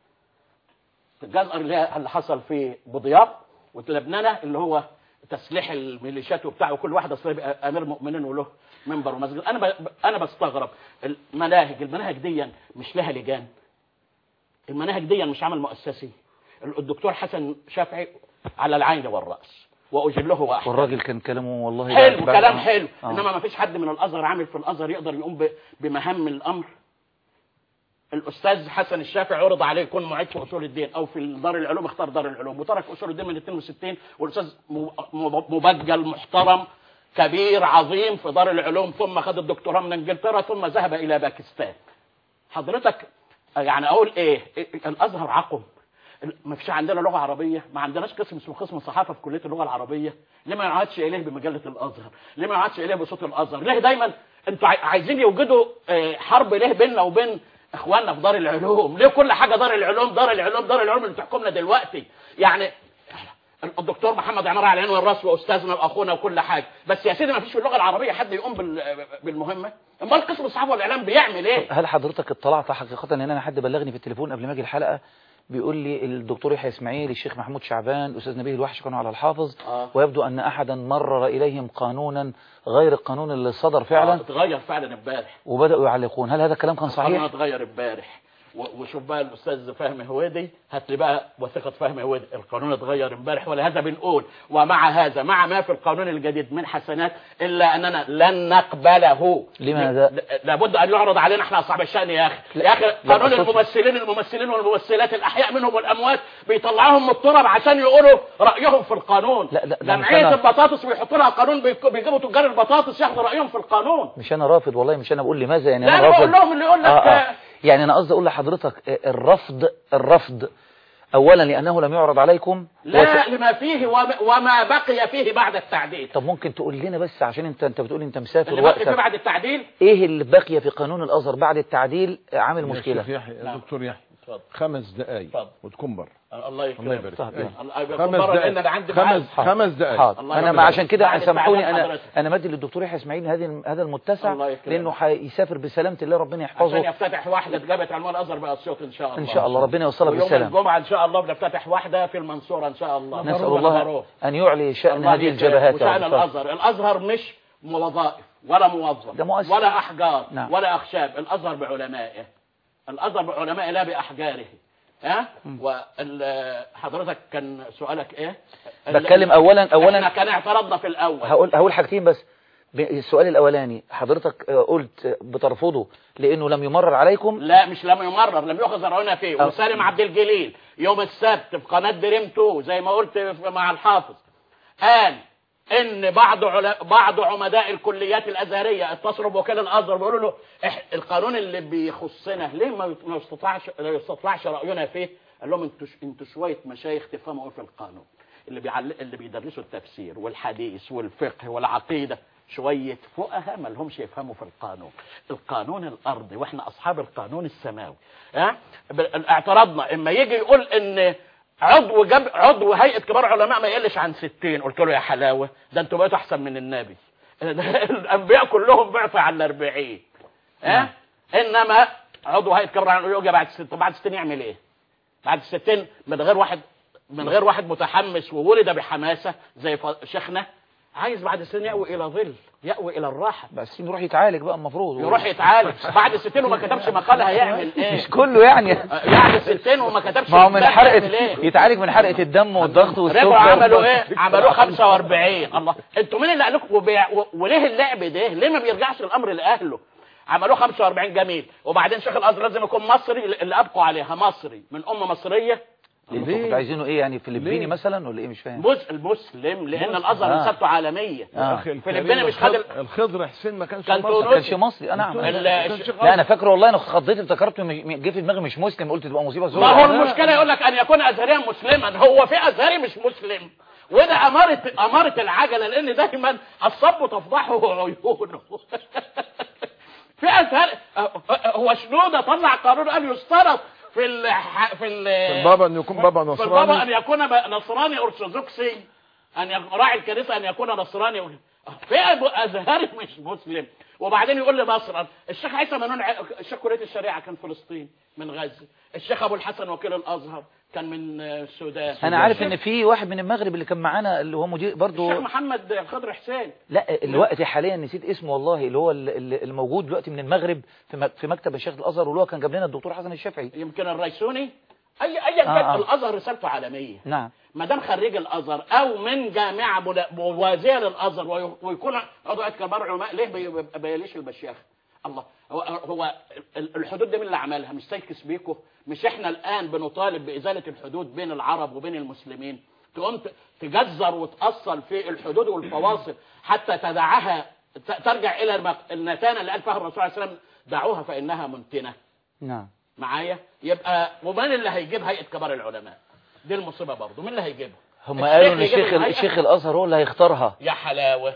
الجزء اللي هي- اللي حصل في بضياق ولبنانه اللي هو تسليح الميليشيات وبتاع وكل واحد اصل يبقى امير مؤمنين وله منبر ومسجد انا ب... انا بستغرب المناهج المناهج دي مش لها لجان المناهج دي مش عمل مؤسسي الدكتور حسن شافعي على العين والراس واجيب له واحد والراجل كان كلامه والله حلو بعد- كلام آه. حلو آه. انما ما فيش حد من الازهر عامل في الازهر يقدر يقوم ب- بمهام الامر الاستاذ حسن الشافعي عرض عليه يكون معيد في اصول الدين او في دار العلوم اختار دار العلوم وترك اصول الدين من 62 والاستاذ م- م- مبجل محترم كبير عظيم في دار العلوم ثم خد الدكتوراه من انجلترا ثم ذهب الى باكستان حضرتك يعني اقول ايه إيه- الازهر عقم ما فيش عندنا لغه عربيه ما عندناش قسم اسمه قسم صحافه في كليه اللغه العربيه ليه ما يعادش اليه بمجله الازهر ليه ما يعادش اليه بصوت الازهر ليه دايما انتوا عاي- عايزين يوجدوا آه، حرب ليه بيننا وبين اخواننا في دار العلوم ليه كل حاجه دار العلوم دار العلوم دار العلوم اللي بتحكمنا دلوقتي يعني الدكتور محمد عمار على العين والراس واستاذنا واخونا وكل حاجه بس يا سيدي ما فيش في اللغه العربيه حد يقوم بال- بالمهمه امال قسم الصحافه والاعلام بيعمل ايه هل حضرتك اطلعت حقيقة ان انا حد بلغني في التليفون قبل ما اجي الحلقة بيقول لي الدكتور يحيى اسماعيل الشيخ محمود شعبان الاستاذ نبيه الوحش كانوا على الحافظ آه. ويبدو ان احدا مرر اليهم قانونا غير القانون اللي صدر آه، فعلا اتغير فعلا امبارح وبداوا يعلقون هل هذا الكلام كان القانون صحيح اتغير امبارح و- وشوف بقى الاستاذ فهمي هويدي هات لي بقى وثيقه فهمي هويدي القانون اتغير امبارح ولهذا بنقول ومع هذا مع ما في القانون الجديد من حسنات الا اننا لن نقبله لماذا؟ ل- لابد ان يعرض علينا احنا اصحاب الشان يا اخي لا- يا اخي لا قانون أقصدش. الممثلين الممثلين والممثلات الاحياء منهم والاموات بيطلعوهم من التراب عشان يقولوا رايهم في القانون لا- لا، ده مش جمعيه أنا. البطاطس ويحطوا لها قانون بيك- بيجيبوا تجار البطاطس ياخدوا رايهم في القانون مش انا رافض والله مش انا بقول لماذا يعني لا انا انا رافض بقول لهم اللي يقول لك آه آه. آه. يعني انا قصدي اقول لحضرتك آه، الرفض الرفض اولا لانه لم يعرض عليكم لا وس- لما فيه وما, وما بقي فيه بعد التعديل طب ممكن تقول لنا بس عشان انت انت بتقول انت مسافر اللي بقي فيه وقتك بعد التعديل ايه اللي بقي في قانون الازهر بعد التعديل آه، عامل يا مشكله شيخ يحيى يا نعم. دكتور يحيى اتفضل. خمس دقايق اتفضل. وتكون بر الله الله يكرمك يبارك طيب، فيك. يلا. الله يبارك خمس مرة دقايق لان انا عندي خمس ميعاد. خمس دقايق حاضر الله انا يبارك ما فيك. عشان كده بعد- سامحوني بعد انا حضرتك. انا مدي للدكتور يحيى اسماعيل هذا هذا المتسع الله يكرمك. لانه هيسافر بسلامه الله ربنا عشان يحفظه يفتتح واحده جابت عنوان الازهر باسيوط ان شاء الله ان شاء الله ربنا يوصلها ويوم بالسلام الجمعه ان شاء الله بنفتتح واحده في المنصوره ان شاء الله نسال مبروك الله مبروك. ان يعلي شان الله هذه يكرمك. الجبهات يا وشان رب. اتفضل. الازهر الازهر مش وظائف ولا موظف ده مؤسسة. ولا احجار نعم. ولا اخشاب الازهر بعلمائه الازهر بعلمائه لا باحجاره ها وحضرتك كان سؤالك ايه بتكلم اولا اولا احنا كان اعترضنا في الاول هقول هقول حاجتين بس ب- السؤال الاولاني حضرتك آه، قلت آه، بترفضه لانه لم يمرر عليكم لا مش لم يمرر لم يؤخذ رأينا فيه أه. وسالم عبد الجليل يوم السبت في قناة دريم 2 زي ما قلت في- مع الحافظ قال ان بعض عل... بعض عمداء الكليات الازهريه اتصلوا بوكيل الازهر بيقولوا له إح... القانون اللي بيخصنا ليه ما ما يستطيعش ما يستطلعش راينا فيه قال لهم انتوا ش- انتوا شويه مشايخ تفهموا ايه في القانون اللي بيعل... اللي بيدرسوا التفسير والحديث والفقه والعقيده شويه فقهاء ما لهمش يفهموا في القانون القانون الارضي واحنا اصحاب القانون السماوي ها ب- اعترضنا اما يجي يقول ان عضو جب عضو هيئه كبار علماء ما يقلش عن 60 قلت له يا حلاوه ده انتوا بقيتوا احسن من النبي الانبياء كلهم بعثوا على الأربعين ها انما عضو هيئه كبار علماء يجي بعد 60 طب بعد 60 يعمل ايه بعد 60 من غير واحد من غير واحد متحمس وولد بحماسه زي ف- شيخنا عايز بعد 60 يأوي الى ظل يأوي الى الراحه بس يروح يتعالج بقى المفروض يروح يتعالج بعد 60 وما كتبش مقال هيعمل ايه مش كله يعني يعني 60 وما كتبش ما هو من مقال حرقة هيعمل ايه يتعالج من حرقة الدم والضغط والسكر رجعوا عملوا ايه عملوه 45 الله انتوا مين اللي قال لكم وبيع... و... وليه اللعب ده ليه ما بيرجعش الامر لاهله عملوه 45 جميل وبعدين شيخ الازهر لازم يكون مصري اللي ابقوا عليها مصري من ام مصريه انتوا ليه؟ كنتوا عايزينه ايه يعني فلبيني ليه؟ مثلا ولا ايه مش فاهم مس... المسلم لان الازهر آه. مسابته عالميه آه. يا اخي فلبين الكريم مش خد الخضر, الخضر حسين ما كانش كان مصري. ما تونسي. كانش مصري انا عم- ال- ما كانش لا انا فاكر والله انا خضيت افتكرت م- جه في دماغي مش مسلم قلت تبقى مصيبه ما سوداء هو المشكله يقول لك ان يكون ازهريا مسلما هو في ازهري مش مسلم وده اماره اماره العجله لان دايما الصب تفضحه عيونه في ازهر هو شنوده طلع قانون قال يشترط في ال في ال في البابا ان يكون بابا في البابا ان نصراني يكون ب- نصراني ارثوذكسي ان يك- راعي الكنيسه ان يكون نصراني و- في أبو- ازهري مش مسلم وبعدين يقول لي مصر الشيخ عيسى منون ع- الشيخ كليه الشريعه كان فلسطين من غزه الشيخ ابو الحسن وكيل الازهر كان من آه، السودان انا عارف الشيخ- ان في واحد من المغرب اللي كان معانا اللي هو مدير الشيخ برضه محمد خضر حسين لا دلوقتي حاليا نسيت اسمه والله اللي هو ال- ال- الموجود دلوقتي من المغرب في م- في مكتب الشيخ الازهر واللي هو كان جاب لنا الدكتور حسن الشافعي يمكن الريسوني اي ايا كان آه، آه. الازهر رسالته عالميه نعم ما دام خريج الازهر او من جامعه ملا- موازيه للازهر وي- ويكون عضو هيئه كبار علماء ليه بي- بي- بيليش المشيخه الله هو, هو ال- الحدود دي مين اللي عملها مش سيكس بيكو مش احنا الان بنطالب بازاله الحدود بين العرب وبين المسلمين تقوم ت- تجذر وتاصل في الحدود والفواصل حتى تدعها ت- ترجع الى المق- النتانه اللي قال فيها الرسول عليه السلام دعوها فانها منتنه نعم معايا يبقى ومن اللي هيجيب هيئه كبار العلماء دي المصيبه برضه مين اللي هيجيبها هم قالوا ان يجيب الشيخ الهيئة؟ الشيخ الازهر هو اللي هيختارها يا حلاوه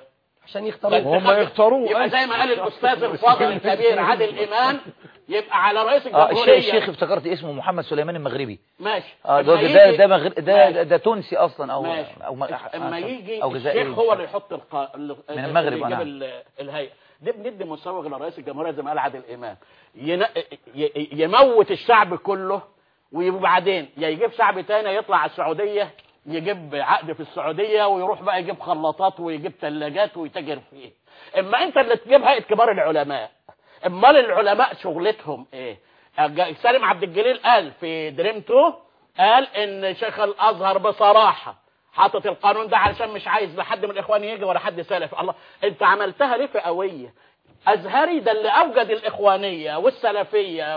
عشان يختاروه وهم يختاروه يبقى زي ما قال الاستاذ الفاضل الكبير عادل امام يبقى على رئيس اه الشيخ الجمهوريه الشيخ افتكرت اسمه محمد سليمان المغربي ماشي اه ده أما ده يجي- ده, مغر... ده, ماشي. ده, ده تونسي اصلا او ماشي او م- اما يجي او جزائري الشيخ هو اللي يحط الق... ال- من المغرب، اللي يجيب نعم. ال- الهيئه ده بندي مسوغ لرئيس الجمهوريه زي ما قال عادل امام ين... ي... يموت الشعب كله وبعدين يا يجيب شعب تاني يطلع على السعوديه يجيب عقد في السعوديه ويروح بقى يجيب خلاطات ويجيب ثلاجات ويتاجر فيه اما انت اللي تجيب هيئه كبار العلماء امال العلماء شغلتهم ايه أج- سالم عبد الجليل قال في دريمتو قال ان شيخ الازهر بصراحه حاطط القانون ده علشان مش عايز لا حد من الاخوان يجي ولا حد سلفي الله انت عملتها ليه فئويه ازهري ده اللي اوجد الاخوانيه والسلفيه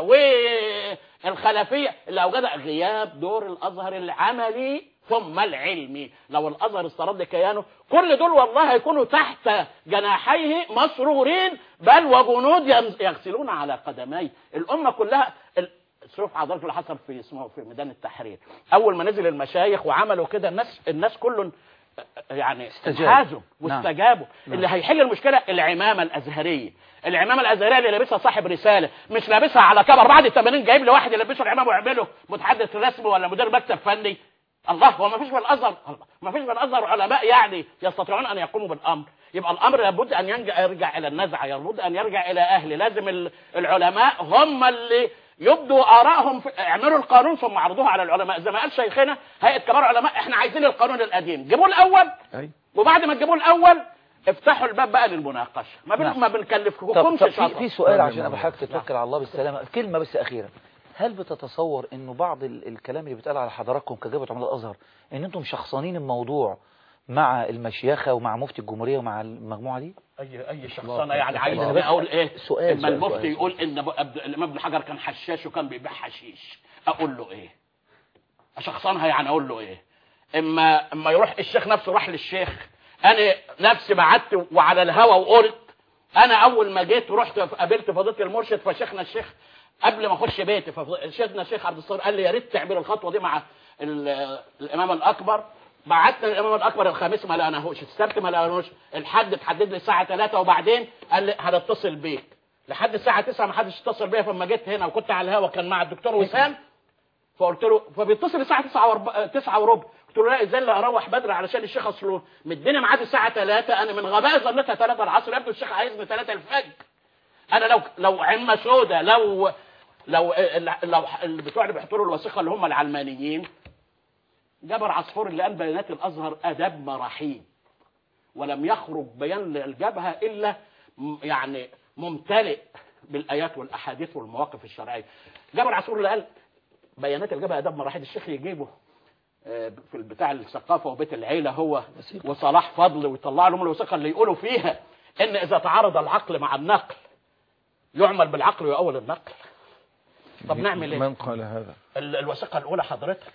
والخلفيه اللي اوجدها غياب دور الازهر العملي ثم العلمي لو الازهر استرد كيانه كل دول والله هيكونوا تحت جناحيه مسرورين بل وجنود يمز- يغسلون على قدميه الامه كلها ال- شوف حضرتك اللي حصل في اسمه في ميدان التحرير اول ما نزل المشايخ وعملوا كده الناس الناس كله يعني استجاب. انحازوا نعم. واستجابوا اللي هيحل المشكله العمامه الازهريه العمامه الازهريه اللي لابسها صاحب رساله مش لابسها على كبر بعد ال 80 جايب لي واحد يلبسه العمامه ويعمله متحدث رسمي ولا مدير مكتب فني الله هو ما فيش في الازهر ما فيش في الازهر علماء يعني يستطيعون ان يقوموا بالامر يبقى الامر لابد ان ينج- يرجع الى النزعه لابد ان يرجع الى اهله لازم ال- العلماء هم اللي يبدوا ارائهم في اعملوا القانون ثم عرضوه على العلماء زي ما قال شيخنا هيئه كبار علماء احنا عايزين القانون القديم جيبوه الاول أي. وبعد ما تجيبوه الاول افتحوا الباب بقى للمناقشه ما بن... نعم. ما طب, بنكلفكمش طب في, شرطا. في سؤال نعم. عشان ابو حضرتك تتوكل على الله بالسلامه كلمه بس اخيره هل بتتصور انه بعض ال- الكلام اللي بيتقال على حضراتكم كجبهه عملاء الازهر ان انتم شخصانين الموضوع مع المشيخه ومع مفتي الجمهوريه ومع المجموعه دي اي اي شخص انا يعني عايز الله. أنا اقول ايه سؤال- اما سؤال- المفتي سؤال. يقول ان أبو- أبد- الامام ابن حجر كان حشاش وكان بيبيع حشيش اقول له ايه اشخصنها يعني اقول له ايه اما اما يروح الشيخ نفسه راح للشيخ انا نفسي بعت وعلى الهوا وقلت انا اول ما جيت ورحت قابلت فضيله المرشد فشيخنا الشيخ قبل ما اخش بيتي فشيخنا الشيخ عبد الصابر قال لي يا ريت تعمل الخطوه دي مع ال- الامام الاكبر بعتنا الامام الاكبر الخميس ما لقناهوش السبت ما لقناهوش الحد اتحدد لي الساعه 3 وبعدين قال لي هنتصل بيك لحد الساعه 9 ما حدش اتصل بيا فلما جيت هنا وكنت على الهوا كان مع الدكتور وسام فقلت له فبيتصل الساعه 9 وربع 9 وربع قلت له لا ازاي اللي اروح بدري علشان الشيخ اصله مديني ميعاد الساعه 3 انا من غباء ظنيتها 3 العصر يبدو الشيخ عايزني 3 الفجر انا لو لو عمه سودة لو لو لو اللي بتوع اللي بيحطوا له الوثيقه اللي هم العلمانيين جبر عصفور اللي قال بيانات الازهر اداب مراحيم ولم يخرج بيان للجبهه الا م- يعني ممتلئ بالايات والاحاديث والمواقف الشرعيه جبر عصفور اللي قال بيانات الجبهه اداب مراحيل الشيخ يجيبه آه، في البتاع الثقافه وبيت العيله هو وصلاح فضل ويطلع لهم الوثيقه اللي يقولوا فيها ان اذا تعارض العقل مع النقل يعمل بالعقل ويؤول النقل طب نعمل ايه؟ من قال هذا ال- الوثيقه الاولى حضرتك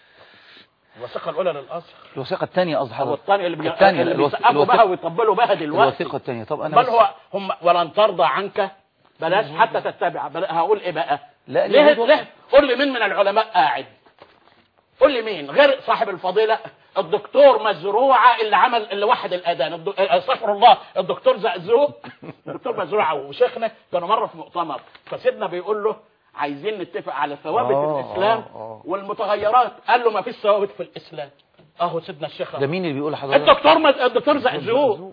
الوثيقه الاولى للازهر الوثيقه الثانيه قصدي او حضرتك الثانيه اللي, بي... الثانية، اللي الوث- بيسقفوا الوثيقة- بها ويطبلوا بها دلوقتي الوثيقه الثانيه طب انا بل بس هو هم ولن ترضى عنك بلاش حتى تتبع بل هقول ايه بقى لا، ليه اليهود ليه قول لي مين من العلماء قاعد قول لي مين غير صاحب الفضيله الدكتور مزروعه اللي عمل اللي وحد الاذان الد- استغفر الله الدكتور زقزوق الدكتور مزروعه وشيخنا كانوا مره في مؤتمر فسيدنا بيقول له عايزين نتفق على ثوابت آه، الاسلام آه، آه. والمتغيرات قال له ما فيش ثوابت في الاسلام اهو سيدنا الشيخ ده مين اللي بيقول لحضرتك الدكتور مز... الدكتور زقزوق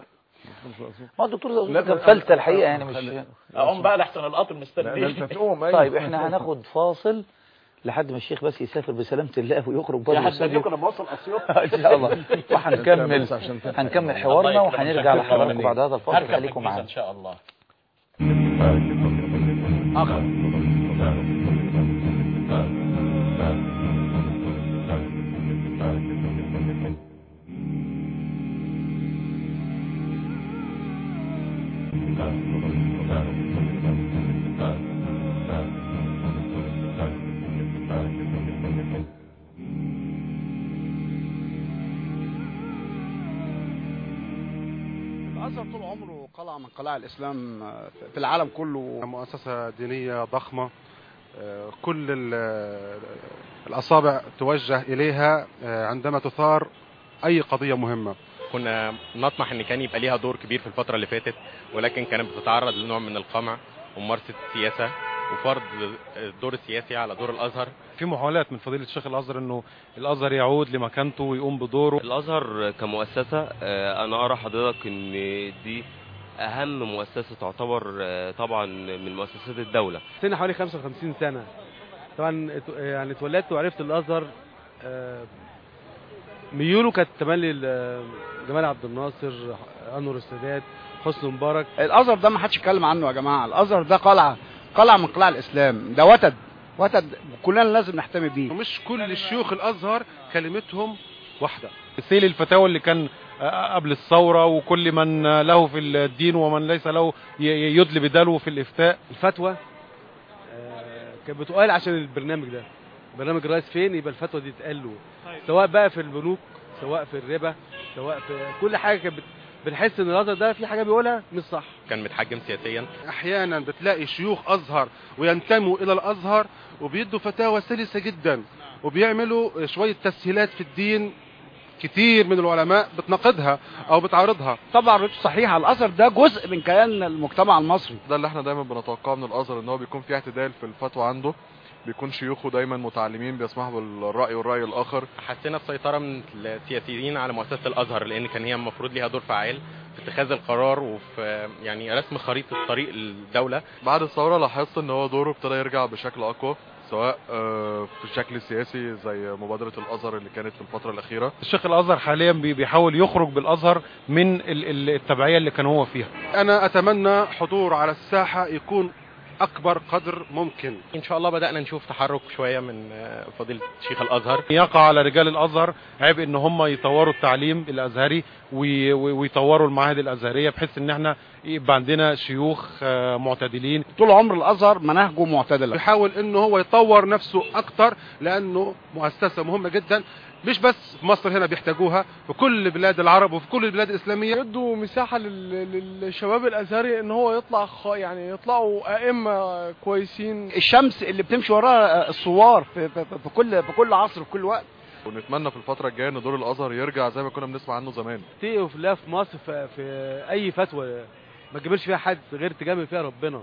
ما الدكتور زقزوق لا، كان لا، فلتة الحقيقه يعني مش خلي- اقوم بقى لحسن القطر لا، مستني ده انت تقوم أيوة. طيب احنا هناخد فاصل لحد ما الشيخ بس يسافر بسلامة الله ويخرج بره يا الاستوديو هستنيكم لما اوصل اسيوط ان شاء الله وهنكمل بس عشان تفهم. هنكمل حوارنا الله يكرمك. وهنرجع شكراً. لحضراتكم بعد هذا الفاصل هركب خليكم بالفيزا معانا ان شاء الله اخر الازهر طول عمره قلعه من قلاع الاسلام في العالم كله مؤسسة دينية ضخمة آه، كل ال- الأصابع توجه إليها آه، عندما تثار أي قضية مهمة كنا نطمح ان كان يبقى ليها دور كبير في الفتره اللي فاتت ولكن كانت بتتعرض لنوع من القمع وممارسه السياسه وفرض الدور السياسي على دور الازهر في محاولات من فضيله الشيخ الازهر انه الازهر يعود لمكانته ويقوم بدوره الازهر كمؤسسه آه، انا ارى حضرتك ان دي اهم مؤسسه تعتبر آه، طبعا من مؤسسات الدوله سنة حوالي 55 سنة طبعا ات- يعني اتولدت وعرفت الازهر آه، ميوله كانت تملي ل- جمال عبد الناصر انور السادات حسني مبارك الازهر ده ما حدش يتكلم عنه يا جماعه الازهر ده قلعه قلعه من قلاع الاسلام ده وتد وتد كلنا لازم نحتمي بيه ومش كل شيوخ الازهر كلمتهم واحده سيل الفتاوى اللي كان آه، قبل الثورة وكل من آه، له في الدين ومن ليس له ي- ي- يدلي بدلو في الإفتاء الفتوى آه، كانت بتقال عشان البرنامج ده برنامج الرئيس فين يبقى الفتوى دي تتقال له سواء بقى في البنوك سواء في الربا سواء في كل حاجة كانت بت- بنحس ان الازهر ده في حاجة بيقولها مش صح كان متحجم سياسيا احيانا بتلاقي شيوخ ازهر وينتموا الى الازهر وبيدوا فتاوى سلسه جدا وبيعملوا شويه تسهيلات في الدين كتير من العلماء بتناقضها او بتعارضها طبعا مش صحيحه الازهر ده جزء من كيان المجتمع المصري ده اللي احنا دايما بنتوقعه من الازهر ان هو بيكون في اعتدال في الفتوى عنده بيكون شيوخه دايما متعلمين بيسمحوا بالراي والراي الاخر حسينا بسيطره من السياسيين على مؤسسه الازهر لان كان هي المفروض ليها دور فعال في اتخاذ القرار وفي يعني رسم خريطه طريق الدوله بعد الثوره لاحظت ان هو دوره ابتدى يرجع بشكل اقوى سواء آه، في الشكل السياسي زي مبادره الازهر اللي كانت في الفتره الاخيره الشيخ الازهر حاليا بي- بيحاول يخرج بالازهر من ال- ال- التبعية اللي كان هو فيها انا اتمنى حضور على الساحه يكون اكبر قدر ممكن ان شاء الله بدانا نشوف تحرك شويه من آه، فضيله شيخ الازهر يقع على رجال الازهر عبء ان هم يطوروا التعليم الازهري وي- وي- ويطوروا المعاهد الازهريه بحيث ان احنا يبقى عندنا شيوخ آه، معتدلين طول عمر الازهر مناهجه معتدله بيحاول انه هو يطور نفسه اكتر لانه مؤسسه مهمه جدا مش بس في مصر هنا بيحتاجوها في كل بلاد العرب وفي كل البلاد الاسلاميه يدوا مساحة لل- للشباب الأزهري إن هو يطلع خ... يعني يطلعوا أئمة كويسين الشمس اللي بتمشي وراها الثوار في, في, في كل في كل عصر في كل وقت ونتمنى في الفتره الجايه ان دور الازهر يرجع زي ما كنا بنسمع عنه زمان تقف لا في مصر في, في اي فتوى ما تجيبش فيها حد غير تجامل فيها ربنا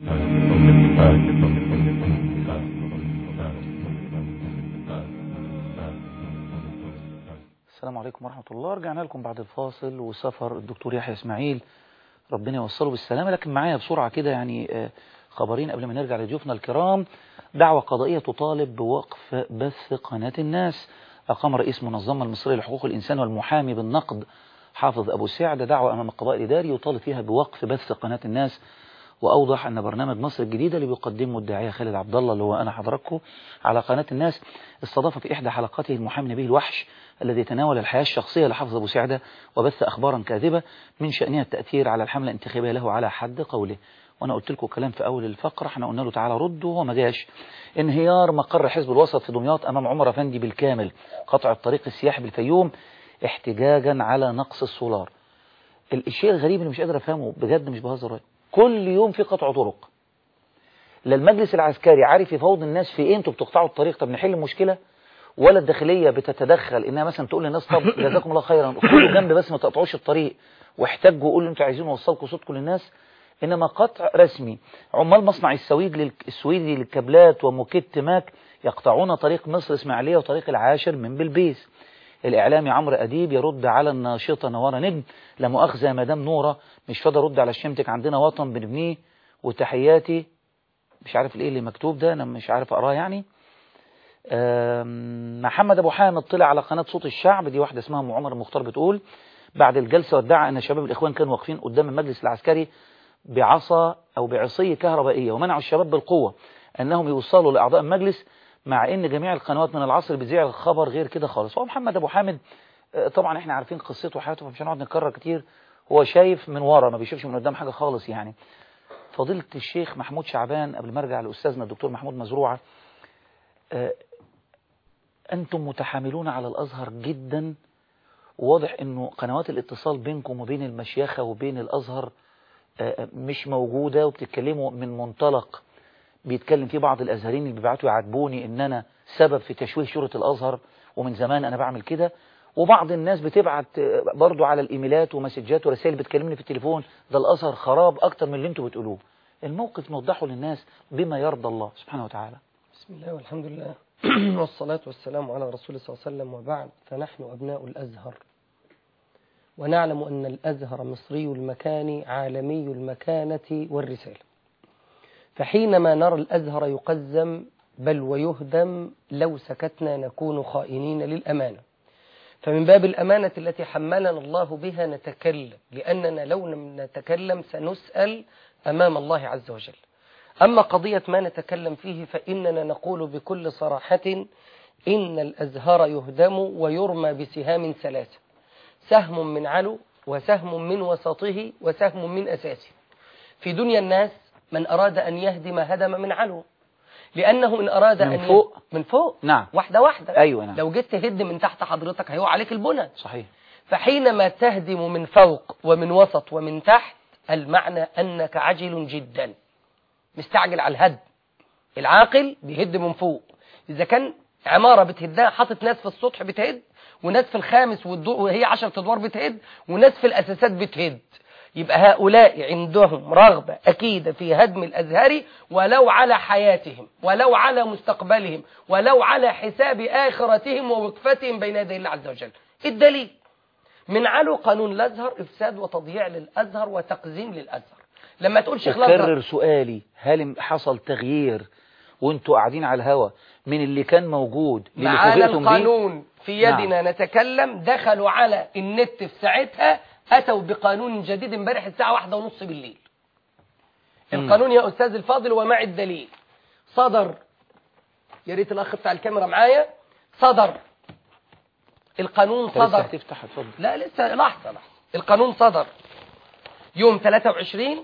السلام عليكم ورحمة الله رجعنا لكم بعد الفاصل وسفر الدكتور يحيى اسماعيل ربنا يوصله بالسلامة لكن معايا بسرعة كده يعني آه، خبرين قبل ما نرجع لضيوفنا الكرام دعوة قضائية تطالب بوقف بث قناة الناس أقام رئيس منظمة المصرية لحقوق الإنسان والمحامي بالنقد حافظ أبو سعد دعوة أمام القضاء الإداري يطالب فيها بوقف بث قناة الناس وأوضح أن برنامج مصر الجديدة اللي بيقدمه الداعية خالد عبد الله اللي هو أنا حضراتكم على قناة الناس استضاف في إحدى حلقاته المحامي نبيه الوحش الذي تناول الحياة الشخصية لحافظ أبو سعدة وبث أخبارا كاذبة من شأنها التأثير على الحملة الانتخابية له على حد قوله وأنا قلت لكم كلام في أول الفقرة احنا قلنا له تعالى رد وهو ما جاش انهيار مقر حزب الوسط في دمياط أمام عمر أفندي بالكامل قطع الطريق السياحي بالفيوم احتجاجا على نقص السولار ال- الشيء الغريب اللي مش قادر أفهمه بجد مش بهزر كل يوم في قطع طرق لا المجلس العسكري عارف يفوض الناس في ايه انتوا بتقطعوا الطريق طب نحل المشكله ولا الداخليه بتتدخل انها مثلا تقول للناس طب جزاكم الله خيرا خدوا جنب بس ما تقطعوش الطريق واحتجوا قولوا انتوا عايزين نوصلكم صوتكم للناس انما قطع رسمي عمال مصنع السويد لل- السويدي للكابلات وموكيت ماك يقطعون طريق مصر اسماعيليه وطريق العاشر من بلبيس الإعلامي عمرو أديب يرد على الناشطة نوارة نجم لا مؤاخذة يا مدام نورة مش فاضي أرد على الشمتك عندنا وطن بنبنيه وتحياتي مش عارف الايه اللي مكتوب ده انا مش عارف اقراه يعني آم، محمد ابو حامد طلع على قناه صوت الشعب دي واحده اسمها ام عمر المختار بتقول بعد الجلسه وادعى ان شباب الاخوان كانوا واقفين قدام المجلس العسكري بعصا او بعصي كهربائيه ومنعوا الشباب بالقوه انهم يوصلوا لاعضاء المجلس مع ان جميع القنوات من العصر بتذيع الخبر غير كده خالص هو محمد ابو حامد آه، طبعا احنا عارفين قصته وحياته فمش هنقعد نكرر كتير هو شايف من ورا ما بيشوفش من قدام حاجه خالص يعني فضيلة الشيخ محمود شعبان قبل ما ارجع لأستاذنا الدكتور محمود مزروعة آه، أنتم متحاملون على الأزهر جدا وواضح أنه قنوات الاتصال بينكم وبين المشيخة وبين الأزهر آه، مش موجودة وبتتكلموا من منطلق بيتكلم فيه بعض الأزهريين اللي بيبعتوا يعاتبوني إن أنا سبب في تشويه شورة الأزهر ومن زمان أنا بعمل كده وبعض الناس بتبعت آه، برضو على الايميلات ومسجات ورسائل بتكلمني في التليفون ده الازهر خراب اكتر من اللي انتوا بتقولوه الموقف نوضحه للناس بما يرضى الله سبحانه وتعالى بسم الله والحمد لله والصلاة والسلام على رسول الله صلى الله عليه وسلم وبعد فنحن أبناء الأزهر ونعلم أن الأزهر مصري المكان عالمي المكانة والرسالة فحينما نرى الأزهر يقزم بل ويهدم لو سكتنا نكون خائنين للأمانة فمن باب الأمانة التي حملنا الله بها نتكلم لأننا لو لم نتكلم سنسأل أمام الله عز وجل أما قضية ما نتكلم فيه فإننا نقول بكل صراحة إن الأزهار يهدم ويرمى بسهام ثلاثة سهم من علو وسهم من وسطه وسهم من أساسه في دنيا الناس من أراد أن يهدم هدم من علو لأنه من أراد من أن يه- فوق؟ من فوق نعم واحدة واحدة أيوة نعم لو جيت تهد من تحت حضرتك هيقع عليك البنى صحيح فحينما تهدم من فوق ومن وسط ومن تحت المعنى أنك عجل جدا مستعجل على الهد العاقل بيهد من فوق إذا كان عمارة بتهدها حاطط ناس في السطح بتهد وناس في الخامس والدو... وهي عشرة أدوار بتهد وناس في الأساسات بتهد يبقى هؤلاء عندهم رغبة أكيدة في هدم الأزهر ولو على حياتهم ولو على مستقبلهم ولو على حساب آخرتهم ووقفتهم بين يدي الله عز وجل الدليل من علو قانون الأزهر إفساد وتضييع للأزهر وتقزيم للأزهر لما تقول شيخ الأزهر أكرر سؤالي هل حصل تغيير وانتوا قاعدين على الهوا من اللي كان موجود للي معانا فوجئتم بيه؟ القانون في يدنا نتكلم دخلوا على النت في ساعتها أتوا بقانون جديد امبارح الساعة واحدة ونص بالليل مم. القانون يا أستاذ الفاضل ومع الدليل صدر يا ريت الأخ بتاع الكاميرا معايا صدر القانون أنت لسه صدر هتفتح اتفضل لا لسه لحظة لحظة القانون صدر يوم 23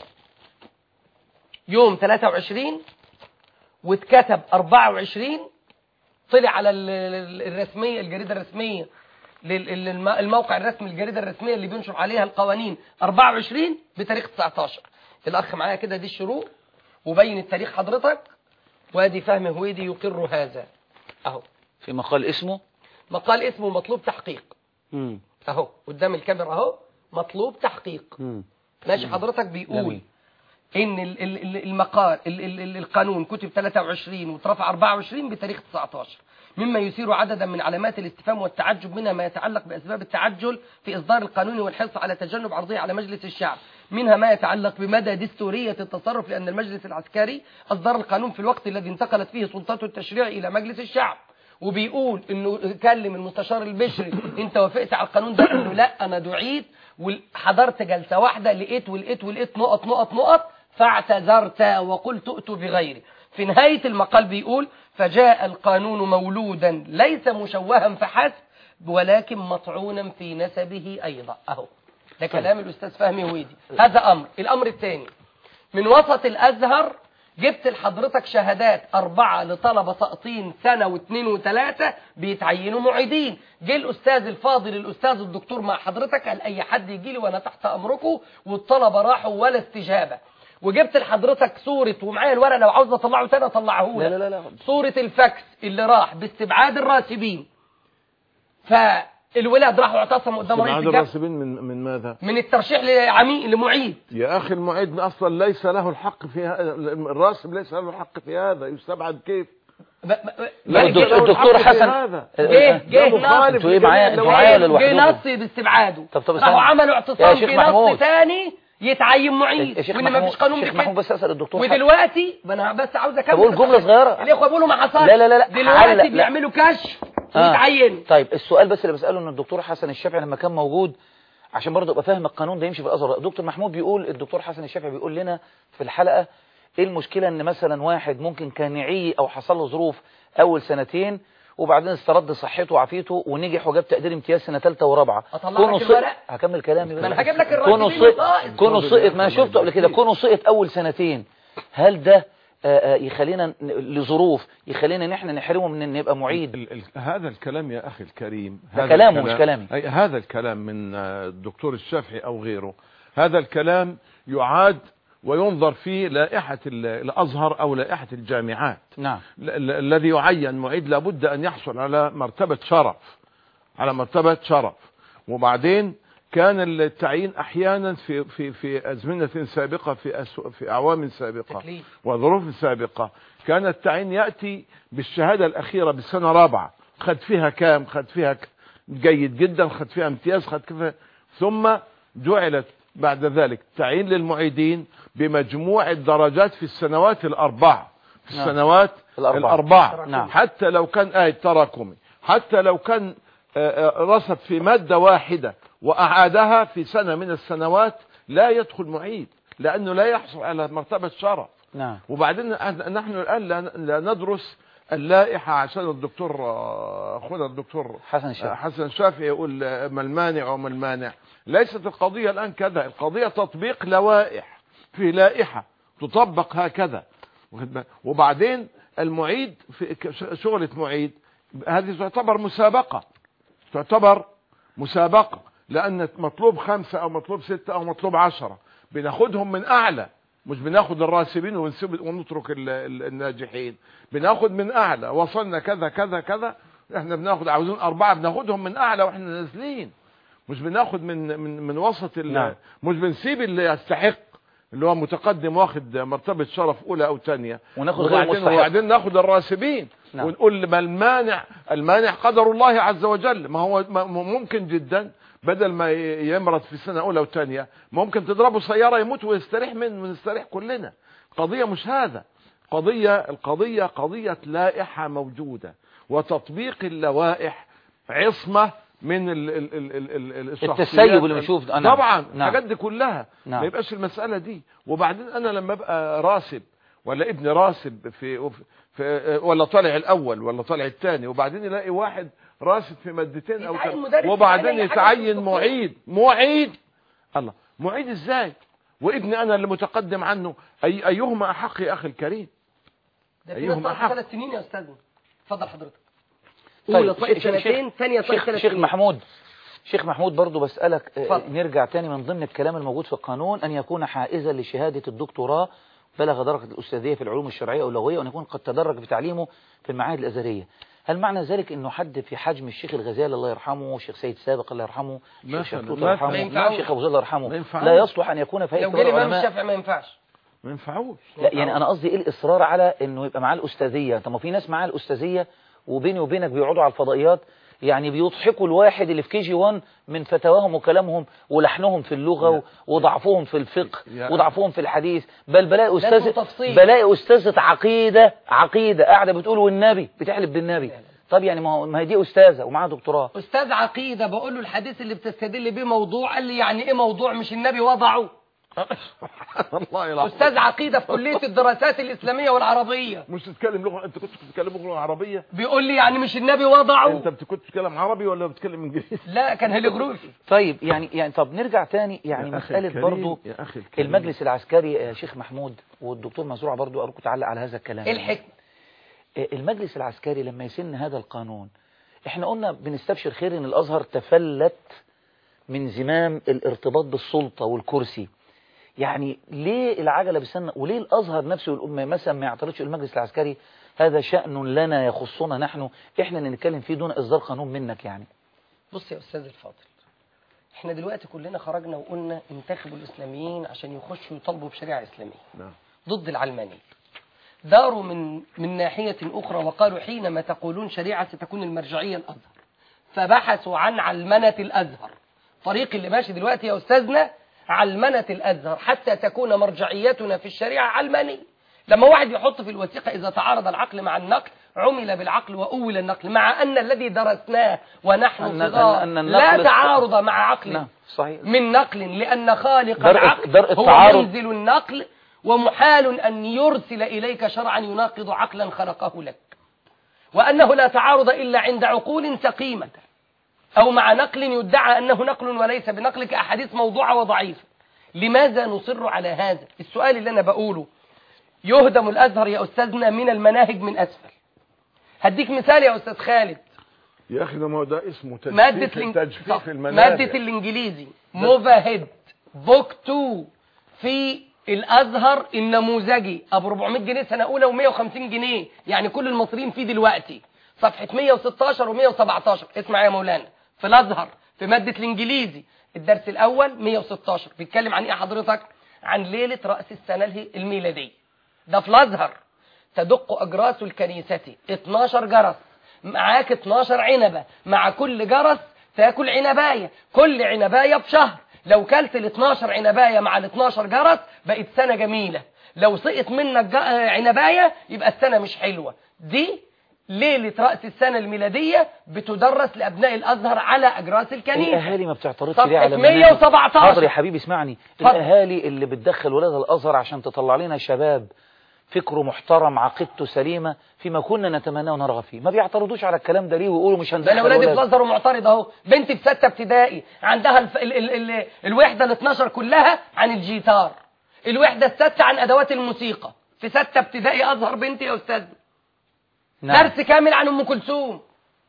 يوم 23 واتكتب 24 طلع على ال- ال- الرسمية الجريدة الرسمية لل- ال- الم- الموقع الرسمي الجريدة الرسمية اللي بينشر عليها القوانين 24 بتاريخ 19 الأخ معايا كده دي الشروط وبين التاريخ حضرتك وادي فهم هويدي يقر هذا أهو في مقال اسمه مقال اسمه مطلوب تحقيق مم. أهو قدام الكاميرا أهو مطلوب تحقيق مم. ماشي حضرتك بيقول جميل. ان ال- ال- ال- المقال ال- ال- ال- القانون كتب 23 واترفع 24 بتاريخ 19 مما يثير عددا من علامات الاستفهام والتعجب منها ما يتعلق بأسباب التعجل في إصدار القانون والحرص على تجنب عرضه على مجلس الشعب منها ما يتعلق بمدى دستورية التصرف لأن المجلس العسكري أصدر القانون في الوقت الذي انتقلت فيه سلطته التشريع إلى مجلس الشعب وبيقول انه كلم المستشار البشري انت وافقت على القانون ده قال له لا انا دعيت وحضرت جلسه واحده لقيت ولقيت ولقيت نقط نقط نقط فاعتذرت وقلت ائتوا بغيري في نهايه المقال بيقول فجاء القانون مولودا ليس مشوها فحسب ولكن مطعونا في نسبه ايضا اهو ده كلام الاستاذ فهمي هويدي هذا امر الامر الثاني من وسط الازهر جبت لحضرتك شهادات أربعة لطلبة ساقطين سنة واثنين وثلاثة بيتعينوا معيدين جه الأستاذ الفاضل الأستاذ الدكتور مع حضرتك قال أي حد يجي لي وأنا تحت أمركم والطلبة راحوا ولا استجابة وجبت لحضرتك صورة ومعايا الورق لو عاوز أطلعه تاني أطلعه لا لا لا لا صورة الفاكس اللي راح باستبعاد الراسبين فالولاد راحوا اعتصموا قدام رئيس استبعاد الجامعة الراسبين من من ماذا؟ من الترشيح لعميد لمعيد يا اخي المعيد اصلا ليس له الحق في هذا الراسب ليس له الحق في هذا يستبعد كيف؟ ب- ب- لا، ليس الدكتور- له الدكتور الحق في حسن هذا. جه جه ده مخالف انتوا ايه معايا لجميع انتوا معايا ولا جه لوحدكم نص باستبعاده طب طب راحوا استنى. عملوا يا اعتصام شيخ في نص محمود. ثاني يتعين معيد يا شيخ وان محمود ما فيش قانون شيخ بكده محمود بس اسال الدكتور حسن. ودلوقتي ما انا بس عاوز اكمل طب قول جملة صغيرة. الاخوه بيقولوا ما حصلش لا لا لا لا. دلوقتي علق، لا. بيعملوا كشف آه. ويتعينوا طيب السؤال بس اللي بسأله ان الدكتور حسن الشافعي لما كان موجود عشان برضه ابقى فاهم القانون ده يمشي في الازهر دكتور محمود بيقول الدكتور حسن الشافعي بيقول لنا في الحلقة ايه المشكلة ان مثلا واحد ممكن كان يعي او حصل له ظروف اول سنتين وبعدين استرد صحته وعافيته ونجح وجاب تقدير امتياز سنة ثالثة ورابعة أطلع كونه لك سقط الورق؟ هكمل كلامي ما بس. أنا هجيب لك كونه الراتبين سقط والقائد. كونه سقط ما أنا شفته قبل كده كونه سقط اول سنتين هل ده آه، آه، يخلينا ن- لظروف يخلينا ان احنا نحرمه من ان يبقى معيد ال- ال- هذا الكلام يا أخي الكريم ده هذا كلامه الكلام- مش كلامي. أي هذا الكلام من آه، الدكتور الشافعي أو غيره هذا الكلام يعاد وينظر في لائحة ال- الأزهر أو لائحة الجامعات نعم ال- ال- الذي يعين معيد لابد أن يحصل على مرتبة شرف على مرتبة شرف وبعدين كان التعيين احيانا في في في ازمنه سابقه في أسو في اعوام سابقه تكليف. وظروف سابقه كان التعيين ياتي بالشهاده الاخيره بالسنه رابعه خد فيها كام خد فيها ك- جيد جدا خد فيها امتياز خد فيها ثم جعلت بعد ذلك تعيين للمعيدين بمجموع الدرجات في السنوات الاربعه في نعم. السنوات الأربعة. الاربعه نعم. حتى لو كان آية تراكمي حتى لو كان آه، آه، رصد في مادة واحدة وأعادها في سنة من السنوات لا يدخل معيد لأنه لا يحصل على مرتبة شرف نعم وبعدين نحن الآن لا- لا ندرس اللائحة عشان الدكتور آه، أخونا الدكتور حسن الشافعي. آه، حسن شافعي يقول آه، ما المانع وما المانع ليست القضية الآن كذا القضية تطبيق لوائح في لائحة تطبق هكذا واخد بالك؟ وبعدين المعيد في ك- ش- شغلة معيد هذه تعتبر مسابقة تعتبر مسابقة لأن مطلوب خمسة أو مطلوب ستة أو مطلوب عشرة بناخدهم من أعلى مش بناخد الراسبين ونسيب ونترك ال- ال- الناجحين بناخد من أعلى وصلنا كذا كذا كذا احنا بناخد عاوزين أربعة بناخدهم من أعلى واحنا نازلين مش بناخد من من من وسط ال- نعم. مش بنسيب اللي يستحق اللي هو متقدم واخد مرتبة شرف أولى أو ثانية وناخد غير وبعدين, مستحق. وبعدين ناخد الراسبين نعم. ونقول ما المانع المانع قدر الله عز وجل ما هو ما- ممكن جدا بدل ما ي- يمرض في سنة أولى وثانية ممكن تضربه سيارة يموت ويستريح من ونستريح كلنا قضية مش هذا قضية القضية قضية لائحة موجودة وتطبيق اللوائح عصمة من ال ال ال ال ال ال الشخصيات. التسيب اللي بنشوف ده، نعم. طبعا نعم. الحاجات دي كلها نعم. ما يبقاش المسألة دي وبعدين أنا لما أبقى راسب ولا ابن راسب في, في ولا طالع الأول ولا طالع الثاني وبعدين يلاقي واحد راسب في مادتين أو يتعين تل- مدرس وبعدين يتعين أي حاجة في يتعين الدكتور. معيد معيد الله معيد ازاي وابني أنا اللي متقدم عنه أي أيهما أحق يا أخي الكريم ده في أيهما ناس أحق ثلاث سنين يا استاذنا اتفضل حضرتك طيب، اولى طائف شيخ- سنتين ثانيه طائف شيخ, ثلاث شيخ سنين محمود شيخ محمود برضو بسألك آه، اتفضل. نرجع تاني من ضمن الكلام الموجود في القانون أن يكون حائزا لشهادة الدكتوراه بلغ درجة الأستاذية في العلوم الشرعية أو اللغوية وأن يكون قد تدرج في تعليمه في المعاهد الأزهرية هل معنى ذلك أنه حد في حجم الشيخ الغزالي الله يرحمه الشيخ سيد سابق الله يرحمه مثلاً، الشيخ شرطوط مثلاً. الله يرحمه ما ينفعوش. الشيخ أبو زيد الله يرحمه ما ينفعوش. لا يصلح أن يكون في هيئة لو كبار جه الامام العلماء الشافعي ما ينفعش ما ينفعوش لا يعني انا قصدي ايه الاصرار على انه يبقى معاه الاستاذيه طب ما في ناس معاه الاستاذيه وبيني وبينك بيقعدوا على الفضائيات يعني بيضحكوا الواحد اللي في كي جي 1 من فتواهم وكلامهم ولحنهم في اللغه و- وضعفهم في الفقه يا- وضعفهم في الحديث بل بلاقي اسمه استاذ تفصيل. بلاقي استاذه عقيده عقيده قاعده بتقول والنبي بتحلف بالنبي طب يعني ما هو ما هي دي استاذه ومعاها دكتوراه استاذ عقيده بقول له الحديث اللي بتستدل بيه موضوع قال لي يعني ايه موضوع مش النبي وضعه الله العظيم استاذ عقيده في كليه الدراسات الاسلاميه والعربيه مش تتكلم لغة انت كنت بتتكلم لغة عربية بيقول لي يعني مش النبي وضعه انت بت- كنت بتتكلم عربي ولا بتتكلم انجليزي لا كان هيلوغروفي طيب يعني يعني طب نرجع تاني يعني يا أخي مساله الكريم، برضو يا أخي الكريم. المجلس العسكري يا شيخ محمود والدكتور منصور برضو أرجو تعلق على هذا الكلام ايه الحكمه المجلس العسكري لما يسن هذا القانون احنا قلنا بنستبشر خير ان الازهر تفلت من زمام الارتباط بالسلطة والكرسي يعني ليه العجلة بسنة وليه الازهر نفسه الأمة مثلا ما يعترضش المجلس العسكري هذا شأن لنا يخصنا نحن احنا اللي نتكلم فيه دون اصدار قانون منك يعني بص يا استاذ الفاضل احنا دلوقتي كلنا خرجنا وقلنا انتخبوا الاسلاميين عشان يخشوا يطالبوا بشريعه اسلاميه نعم. ضد العلمانيه داروا من من ناحيه اخرى وقالوا حينما تقولون شريعه ستكون المرجعيه الازهر فبحثوا عن علمنه الازهر طريق اللي ماشي دلوقتي يا استاذنا علمنه الازهر حتى تكون مرجعيتنا في الشريعه علمانيه لما واحد يحط في الوثيقه اذا تعارض العقل مع النقل عمل بالعقل واول النقل مع ان الذي درسناه ونحن أن- صغار أن- أن لا النقل- تعارض مع عقل نعم صحيح من نقل لأن خالق درء- العقل درء هو التعارض. منزل النقل ومحال أن يرسل إليك شرعا يناقض عقلا خلقه لك وأنه لا تعارض إلا عند عقول سقيمة أو مع نقل يدعى أنه نقل وليس بنقل كأحاديث موضوعة وضعيفة لماذا نصر على هذا السؤال اللي أنا بقوله يهدم الأزهر يا أستاذنا من المناهج من أسفل هديك مثال يا أستاذ خالد يا اخي ده ما هو ده اسمه تجفيف مادة الإنج... تجفيف صح. المناهج مادة الإنجليزي موفا هيد بوك 2 في الأزهر النموذجي أبو 400 جنيه سنة أولى و150 جنيه يعني كل المصريين فيه دلوقتي صفحة 116 و117 اسمع يا مولانا في الازهر في ماده الانجليزي الدرس الاول 116 بيتكلم عن ايه حضرتك عن ليله راس السنه اله- الميلاديه ده في الازهر تدق اجراس الكنيسه 12 جرس معاك 12 عنبه مع كل جرس تاكل عنبايه كل عنبايه بشهر لو كلت ال 12 عنبايه مع ال 12 جرس بقت سنه جميله لو سقط منك ج- آه، عنبايه يبقى السنه مش حلوه دي ليله راس السنه الميلاديه بتدرس لابناء الازهر على اجراس الكنيسه الاهالي ما بتعترضش صفحة ليه على 117. حاضر يا حبيبي اسمعني اتفضل. الاهالي اللي بتدخل ولادها الازهر عشان تطلع لنا شباب فكره محترم عقيدته سليمه فيما كنا نتمناه ونرغب فيه ما بيعترضوش على الكلام ده ليه ويقولوا مش ده هندخل انا ولادي في ولاد. الازهر ومعترض اهو بنتي في سته ابتدائي عندها الف... ال... ال... ال... الوحده ال 12 كلها عن الجيتار الوحده السادسه عن ادوات الموسيقى في سته ابتدائي ازهر بنتي يا استاذ نعم. درس كامل عن ام كلثوم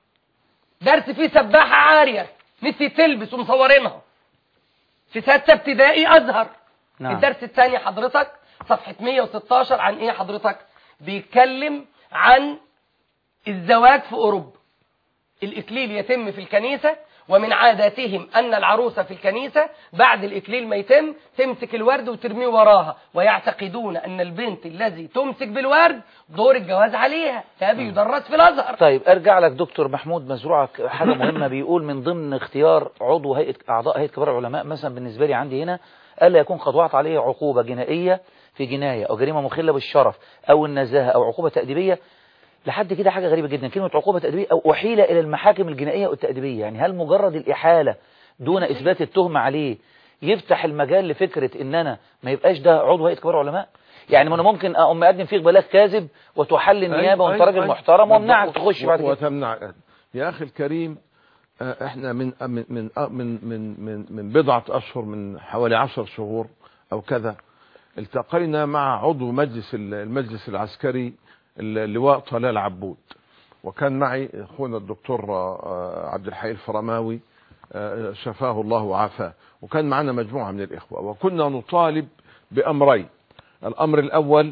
درس فيه سباحه عاريه نسي تلبس ومصورينها في سته ابتدائي ازهر نعم. الدرس الثاني حضرتك صفحه 116 عن ايه حضرتك بيتكلم عن الزواج في اوروبا الإكليل يتم في الكنيسة ومن عاداتهم أن العروسة في الكنيسة بعد الإكليل ما يتم تمسك الورد وترميه وراها ويعتقدون أن البنت الذي تمسك بالورد دور الجواز عليها ده بيدرس في الأزهر طيب ارجع لك دكتور محمود مزروعة حاجة مهمة بيقول من ضمن اختيار عضو هيئة أعضاء هيئة كبار العلماء مثلا بالنسبة لي عندي هنا ألا يكون قد وقعت عليه عقوبة جنائية في جناية أو جريمة مخلة بالشرف أو النزاهة أو عقوبة تأديبية لحد كده حاجة غريبة جدا كلمة عقوبة تأديبية أو أحيل إلى المحاكم الجنائية والتأديبية يعني هل مجرد الإحالة دون إثبات التهمة عليه يفتح المجال لفكرة إن أنا ما يبقاش ده عضو هيئة كبار العلماء يعني ما أنا ممكن أقوم أقدم فيك بلاغ كاذب وتحل النيابة وأنت راجل محترم وامنعك تخش بعد كده وتمنع يا اخي الكريم آه، احنا من من من آه، من من من, من بضعه اشهر من حوالي عشر شهور او كذا التقينا مع عضو مجلس ال- المجلس العسكري اللواء طلال عبود وكان معي اخونا الدكتور آه، آه، عبد الحي الفرماوي آه، شفاه الله وعافاه وكان معنا مجموعه من الاخوه وكنا نطالب بامرين الامر الاول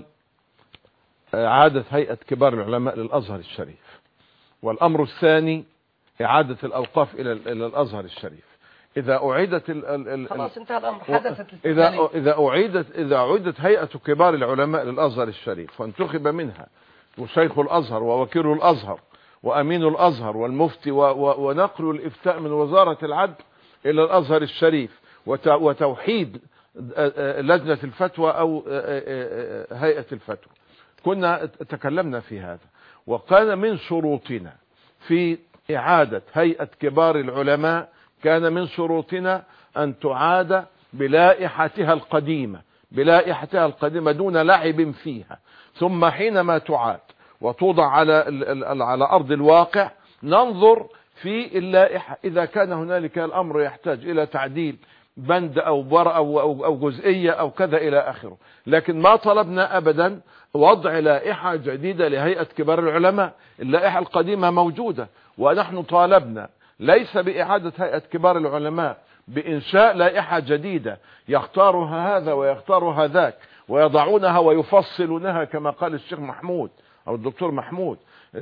إعادة هيئة كبار العلماء للأزهر الشريف والأمر الثاني إعادة الأوقاف إلى إلى الأزهر الشريف إذا أعيدت ال ال ال خلاص انتهى الأمر و- حدثت إذا الاستقلالية. إذا أعيدت إذا أعيدت هيئة كبار العلماء للأزهر الشريف وانتخب منها وشيخ الأزهر ووكيل الأزهر وأمين الأزهر والمفتي و و ونقل الإفتاء من وزارة العدل إلى الأزهر الشريف وت وتوحيد آه، آه، لجنة الفتوى أو آه، آه، آه، هيئة الفتوى كنا تكلمنا في هذا وكان من شروطنا في إعادة هيئة كبار العلماء كان من شروطنا أن تعاد بلائحتها القديمة بلائحتها القديمة دون لعب فيها ثم حينما تعاد وتوضع على ال- ال- على أرض الواقع ننظر في اللائحة إذا كان هنالك الأمر يحتاج إلى تعديل بند أو ورقة أو, أو, أو جزئية أو كذا إلى آخره لكن ما طلبنا أبدا وضع لائحة جديدة لهيئة كبار العلماء اللائحة القديمة موجودة ونحن طالبنا ليس بإعادة هيئة كبار العلماء بإنشاء لائحة جديدة يختارها هذا ويختارها ذاك ويضعونها ويفصلونها كما قال الشيخ محمود أو الدكتور محمود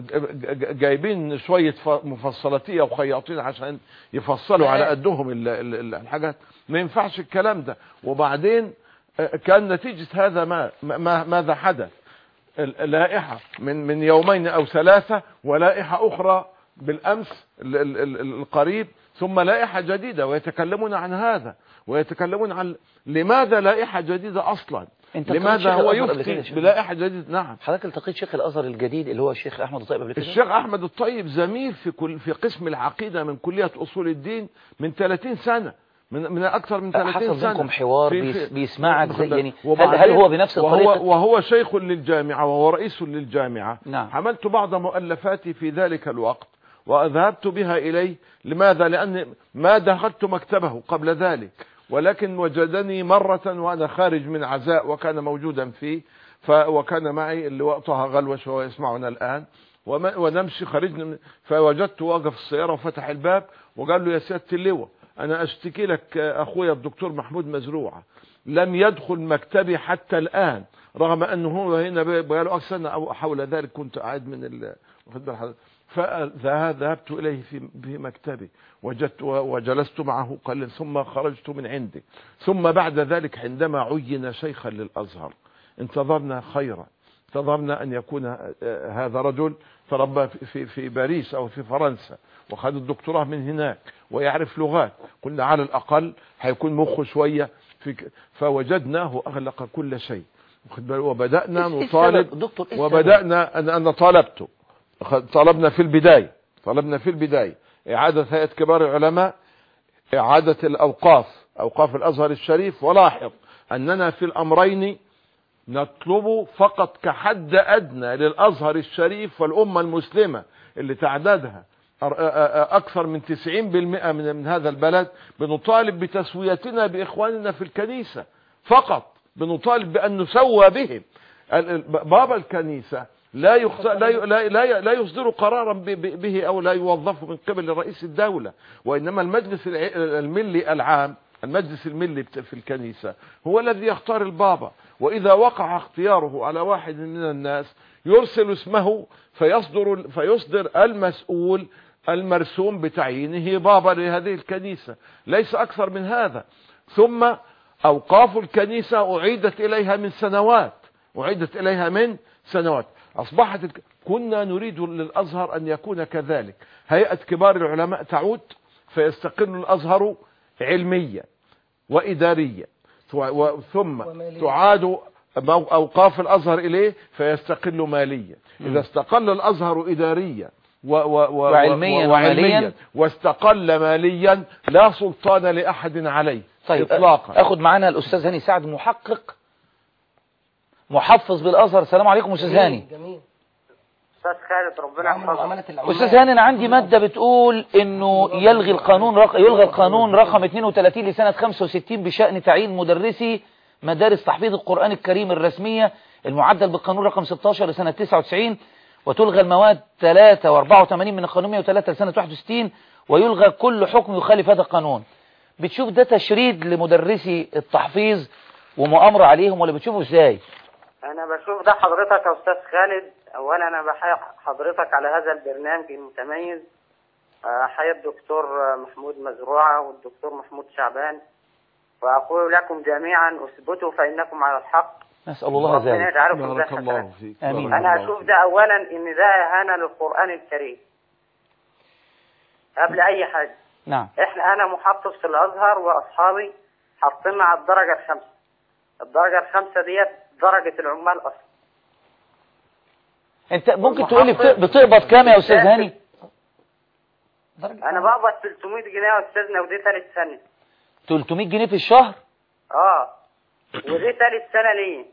جايبين شوية ف- مفصلاتية وخياطين عشان يفصلوا على قدهم ال- ال- ال- الحاجات ما ينفعش الكلام ده وبعدين آه، كان نتيجة هذا ما ما ماذا حدث ال- لائحة من من يومين أو ثلاثة ولائحة أخرى بالأمس ال- ال- ال- القريب ثم لائحة جديدة ويتكلمون عن هذا ويتكلمون عن لماذا لائحة جديدة أصلا أنت قرأت لماذا شيخ هو الأزهر قبل كده يا يفتي شيخ؟ بلائحة جديدة نعم حضرتك التقيت شيخ الازهر الجديد اللي هو الشيخ احمد الطيب قبل كده الشيخ احمد الطيب زميل في كل في قسم العقيده من كليه اصول الدين من 30 سنه من من اكثر من 30 حصل سنه بينكم حوار في- بيس- في- بيسمعك زي يعني هل, وبعدين هل هو بنفس وهو الطريقه وهو شيخ للجامعه وهو رئيس للجامعه نعم. حملت بعض مؤلفاتي في ذلك الوقت وذهبت بها اليه لماذا لان ما دخلت مكتبه قبل ذلك ولكن وجدني مرة وأنا خارج من عزاء وكان موجودا فيه ف وكان معي اللواء طه غلوش وهو يسمعنا الآن وما ونمشي خرجنا من فوجدته واقف السيارة وفتح الباب وقال له يا سيادة اللواء أنا أشتكي لك أخويا الدكتور محمود مزروعة لم يدخل مكتبي حتى الآن رغم أنه هو هنا بقاله أكثر سنة أو حول ذلك كنت قاعد من ال... واخد بال حضرتك؟ فذهبت إليه في في مكتبي وجدت وجلست معه قليلا ثم خرجت من عنده ثم بعد ذلك عندما عين شيخا للأزهر انتظرنا خيرا انتظرنا أن يكون آه، هذا رجل تربى في- في في باريس أو في فرنسا وخد الدكتوراه من هناك ويعرف لغات قلنا على الأقل هيكون مخه شوية في ك- فوجدناه أغلق كل شيء واخد بالك؟ وبدأنا إيه- إيه نطالب السبب؟ دكتور إيه السبب؟ وبدأنا أن أنا طالبته أخ- طلبنا في البداية طلبنا في البداية إعادة هيئة كبار العلماء إعادة الأوقاف أوقاف الأزهر الشريف ولاحظ أننا في الأمرين نطلب فقط كحد أدنى للأزهر الشريف والأمة المسلمة اللي تعدادها أر- أ- أ- أكثر من 90% من من هذا البلد بنطالب بتسويتنا بإخواننا في الكنيسة فقط بنطالب بأن نسوى بهم ال- ال- بابا الكنيسة لا يخت... لا ي... لا لا, لا يصدر قرارا ب... ب- به او لا يوظف من قبل رئيس الدولة وانما المجلس الع... الملي العام المجلس الملي بت- في الكنيسة هو الذي يختار البابا واذا وقع اختياره على واحد من الناس يرسل اسمه فيصدر فيصدر المسؤول المرسوم بتعيينه بابا لهذه الكنيسة ليس اكثر من هذا ثم اوقاف الكنيسة اعيدت اليها من سنوات اعيدت اليها من سنوات اصبحت الك... كنا نريد للازهر ان يكون كذلك هيئة كبار العلماء تعود فيستقل الازهر علميا واداريا ثم- و- ثم وماليا. تعاد مو- اوقاف الازهر اليه فيستقل ماليا اذا استقل الازهر اداريا و و و وعلميا و- وماليا. واستقل ماليا لا سلطان لاحد عليه طيب اطلاقا اخد معانا الاستاذ هاني سعد محقق محفظ بالازهر السلام عليكم استاذ هاني جميل استاذ خالد ربنا عمرو يحفظك وأمانة العمال. استاذ هاني انا عندي ماده بتقول انه يلغي القانون رق... يلغى القانون رقم 32 لسنه 65 بشان تعيين مدرسي مدارس تحفيظ القران الكريم الرسميه المعدل بالقانون رقم 16 لسنه 99 وتلغى المواد 3 و84 من القانون 103 لسنه 61 ويلغى كل حكم يخالف هذا القانون بتشوف ده تشريد لمدرسي التحفيظ ومؤامره عليهم ولا بتشوفه ازاي انا بشوف ده حضرتك يا استاذ خالد اولا انا بحيي حضرتك على هذا البرنامج المتميز احيي الدكتور محمود مزروعه والدكتور محمود شعبان واقول لكم جميعا اثبتوا فانكم على الحق نسال الله ربنا ذلك يجعلكم بارك ذا الله حسنات. فيك آمين. بارك انا الله اشوف فيك. ده اولا ان ده اهانه للقران الكريم قبل اي حاجه نعم احنا انا محفظ في الازهر واصحابي حاطيننا على الدرجه الخامسه الدرجه الخامسه ديت درجه العمال اصلا انت ممكن تقول لي بت- بتقبض كام يا استاذ هاني درجة انا بقبض 300 جنيه يا استاذنا ودي ثالث سنه 300 جنيه في الشهر اه ودي ثالث سنه ليه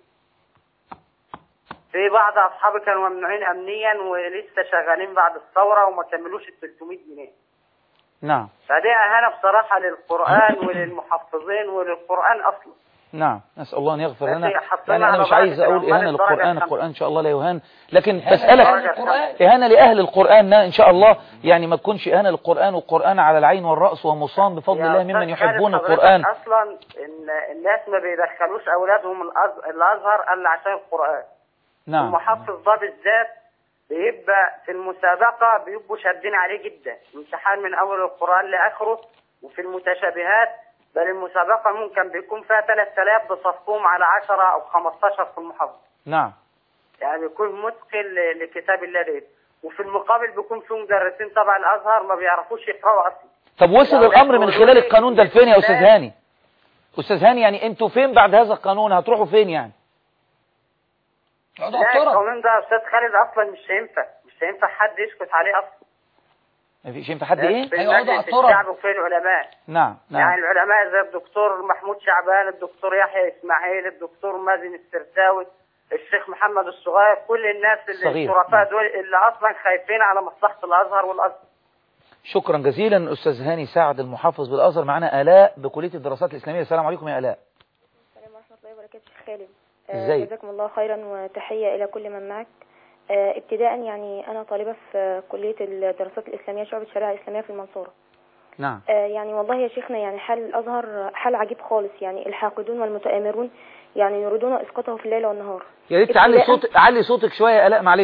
في بعض اصحابي كانوا ممنوعين امنيا ولسه شغالين بعد الثوره وما كملوش ال 300 جنيه نعم فدي اهانه بصراحه للقران وللمحفظين وللقران اصلا نعم نسأل الله أن يغفر ماشي، لنا حطينا يعني أنا على مش عايز درجة أقول العمال إهانة الدرجة للقرآن الخامسة. القرآن إن شاء الله لا يهان لكن إهانة بسألك للقرآن. إهانة لأهل القرآن إن شاء الله يعني ما تكونش إهانة للقرآن والقرآن على العين والرأس ومصان بفضل يا الله أستاذ ممن خالد، يحبون حضرتك القرآن اصلا ان الناس ما بيدخلوش اولادهم الأز- الازهر الا عشان القران نعم المحفظ ده بالذات بيبقى في المسابقة بيبقوا شادين عليه جدا امتحان من أول القرآن لآخره وفي المتشابهات بل المسابقة ممكن بيكون فيها 3000 بصفهم على 10 أو 15 في المحافظة نعم يعني بيكون متقن ل- لكتاب الله ده وفي المقابل بيكون في مدرسين تبع الأزهر ما بيعرفوش يقرأوا أصلا طب وصل يعني الأمر من يقولوا خلال لي القانون ده لفين يا أستاذ الناس- هاني أستاذ هاني يعني أنتوا فين بعد هذا القانون هتروحوا فين يعني اقعدوا لا على التراب القانون ده يا أستاذ خالد أصلا مش هينفع مش هينفع حد يسكت عليه أصلا ما فيش ينفع حد إيه في هيقعدوا على مجلس التراب. الشعب وفي العلماء نعم يعني نعم العلماء زي الدكتور محمود شعبان الدكتور يحيى اسماعيل الدكتور مازن السرساوي الشيخ محمد الصغير كل الناس اللي صغير. الشرفاء دول اللي اصلا خايفين على مصلحه الازهر والازهر شكرا جزيلا أستاذ هاني سعد المحافظ بالأزهر معنا آلاء بكلية الدراسات الإسلامية السلام عليكم يا آلاء السلام ورحمة الله وبركاته شيخ خالد ازيك؟ جزاكم الله خيرا وتحية إلى كل من معك آه، ابتداء يعني أنا طالبة في كلية الدراسات الإسلامية شعبة الشريعة الإسلامية في المنصورة نعم آه، يعني والله يا شيخنا يعني حال الأزهر حال عجيب خالص يعني الحاقدون والمتآمرون يعني يريدون إسقاطه في الليل والنهار يا ريت تعلي ابتداءً- صوت علي صوتك شوية يا آلاء معلش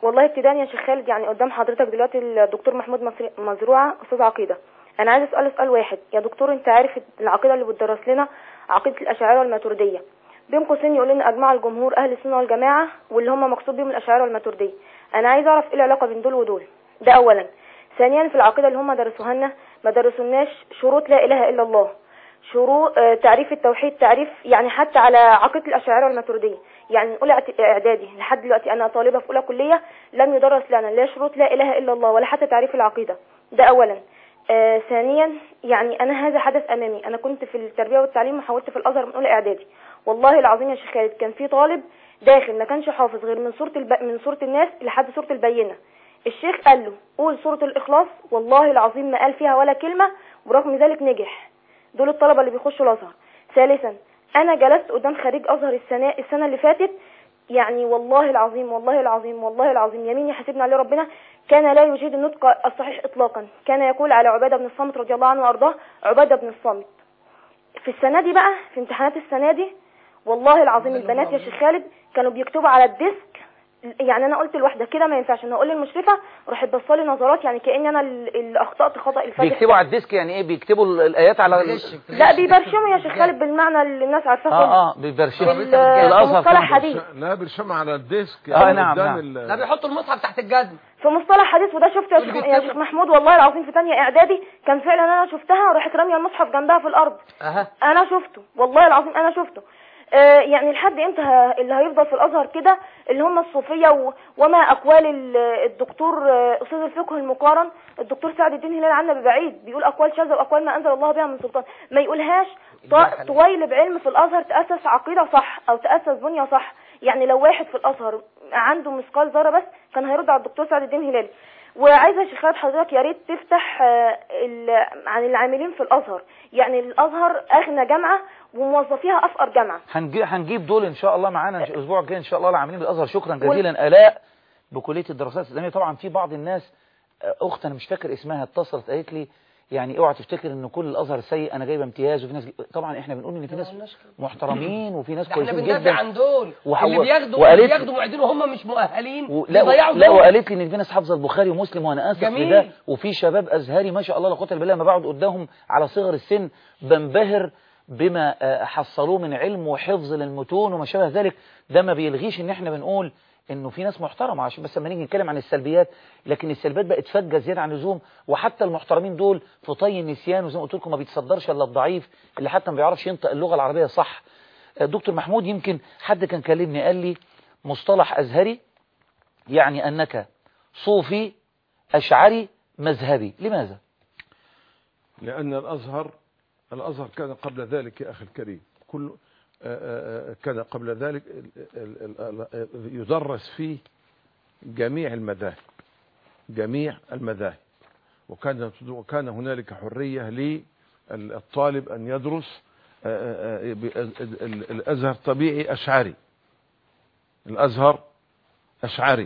والله ابتداء يا شيخ خالد يعني قدام حضرتك دلوقتي الدكتور محمود مصري- مزروعه استاذ عقيده انا عايز اسال سؤال واحد يا دكتور انت عارف العقيده اللي بتدرس لنا عقيده الاشاعره والماتريديه بين قوسين يقول لنا اجمع الجمهور اهل السنه والجماعه واللي هم مقصود بهم الاشاعره والماتريديه انا عايز اعرف ايه العلاقه بين دول ودول ده اولا ثانيا في العقيده اللي هم درسوها لنا ما درسولناش شروط لا اله الا الله شروط آه، تعريف التوحيد تعريف يعني حتى على عقيده الاشاعره والماتريديه يعني من اولى اعت- اعدادي لحد دلوقتي انا طالبه في اولى كليه لم يدرس لنا لا شروط لا اله الا الله ولا حتى تعريف العقيده ده اولا آه ثانيا يعني انا هذا حدث امامي انا كنت في التربيه والتعليم وحاولت في الازهر من اولى اعدادي والله العظيم يا شيخ خالد كان في طالب داخل ما كانش حافظ غير من سوره الب... من سوره الناس لحد سوره البينه الشيخ قال له قول سوره الاخلاص والله العظيم ما قال فيها ولا كلمه ورغم ذلك نجح دول الطلبه اللي بيخشوا الازهر ثالثا انا جلست قدام خريج ازهر السنه السنه اللي فاتت يعني والله العظيم والله العظيم والله العظيم يمين يحاسبنا عليه ربنا كان لا يجيد النطق الصحيح اطلاقا كان يقول على عباده بن الصامت رضي الله عنه وارضاه عباده بن الصامت في السنه دي بقى في امتحانات السنه دي والله العظيم البنات يا شيخ خالد كانوا بيكتبوا على الديسك يعني انا قلت لوحده كده ما ينفعش انا اقول للمشرفه راحت بصالي نظرات يعني كاني انا اللي اخطات خطا الفاتح بيكتبوا على الديسك يعني ايه بيكتبوا ال- الايات على ال- لا بيبرشموا يا شيخ خالد بالمعنى اللي الناس عارفاه كله. اه اه بيبرشموا في ال- في مصطلح كمان. حديث لا برشم على الديسك آه، نعم، قدام نعم. ال- لا بيحطوا المصحف تحت الجزم في مصطلح حديث وده شفته يا شيخ, يا شيخ محمود والله العظيم في تانية اعدادي كان فعلا انا شفتها وراحت راميه المصحف جنبها في الارض اها انا شفته والله العظيم انا شفته آه يعني لحد امتى ه- اللي هيفضل في الازهر كده اللي هم الصوفيه و... وما اقوال ال- الدكتور آه، استاذ الفقه المقارن الدكتور سعد الدين هلال عنا ببعيد بيقول اقوال شاذه واقوال ما انزل الله بها من سلطان ما يقولهاش ط- طويل بعلم في الازهر تاسس عقيده صح او تاسس بنيه صح يعني لو واحد في الازهر عنده مثقال ذره بس كان هيرد على الدكتور سعد الدين هلال وعايزه يا شيخ خالد حضرتك يا ريت تفتح آه، ال- عن العاملين في الازهر يعني الازهر اغنى جامعه وموظفيها افقر جامعه هنجي هنجيب دول ان شاء الله معانا الاسبوع الجاي ان شاء الله العاملين بالازهر شكرا جزيلا الاء بكليه الدراسات الاسلاميه طبعا في بعض الناس آه، اخت انا مش فاكر اسمها اتصلت قالت لي يعني اوعى تفتكر ان كل الازهر سيء انا جايبه امتياز وفي ناس طبعا احنا بنقول ان في ناس محترمين وفي ناس ده احنا كويسين بندافع جدا عن دول وح- اللي بياخدوا وقالت- اللي بياخدوا معيدين وهم مش مؤهلين و- لا يضيعوا لا دول. وقالت لي ان في ناس حافظه البخاري ومسلم وانا اسف جميل. لده وفي شباب ازهري ما شاء الله لا قوه الا بالله لما بقعد قدامهم على صغر السن بنبهر بما آه، حصلوه من علم وحفظ للمتون وما شابه ذلك ده ما بيلغيش ان احنا بنقول انه في ناس محترمه عشان بس لما نيجي نتكلم عن السلبيات لكن السلبيات بقت فجه زياده عن اللزوم وحتى المحترمين دول في طي النسيان وزي ما قلت لكم ما بيتصدرش الا الضعيف اللي حتى ما بيعرفش ينطق اللغه العربيه صح آه، دكتور محمود يمكن حد كان كلمني قال لي مصطلح ازهري يعني أنك صوفي أشعري مذهبي لماذا؟ لأن الأزهر الأزهر كان قبل ذلك يا أخي الكريم كل آه، آه، آه، كان قبل ذلك ال- ال- ال- ال- يدرس فيه جميع المذاهب جميع المذاهب وكان وكان هنالك حرية للطالب أن يدرس آه، آه، آه، ب- ال- ال- الأزهر طبيعي أشعري الأزهر أشعري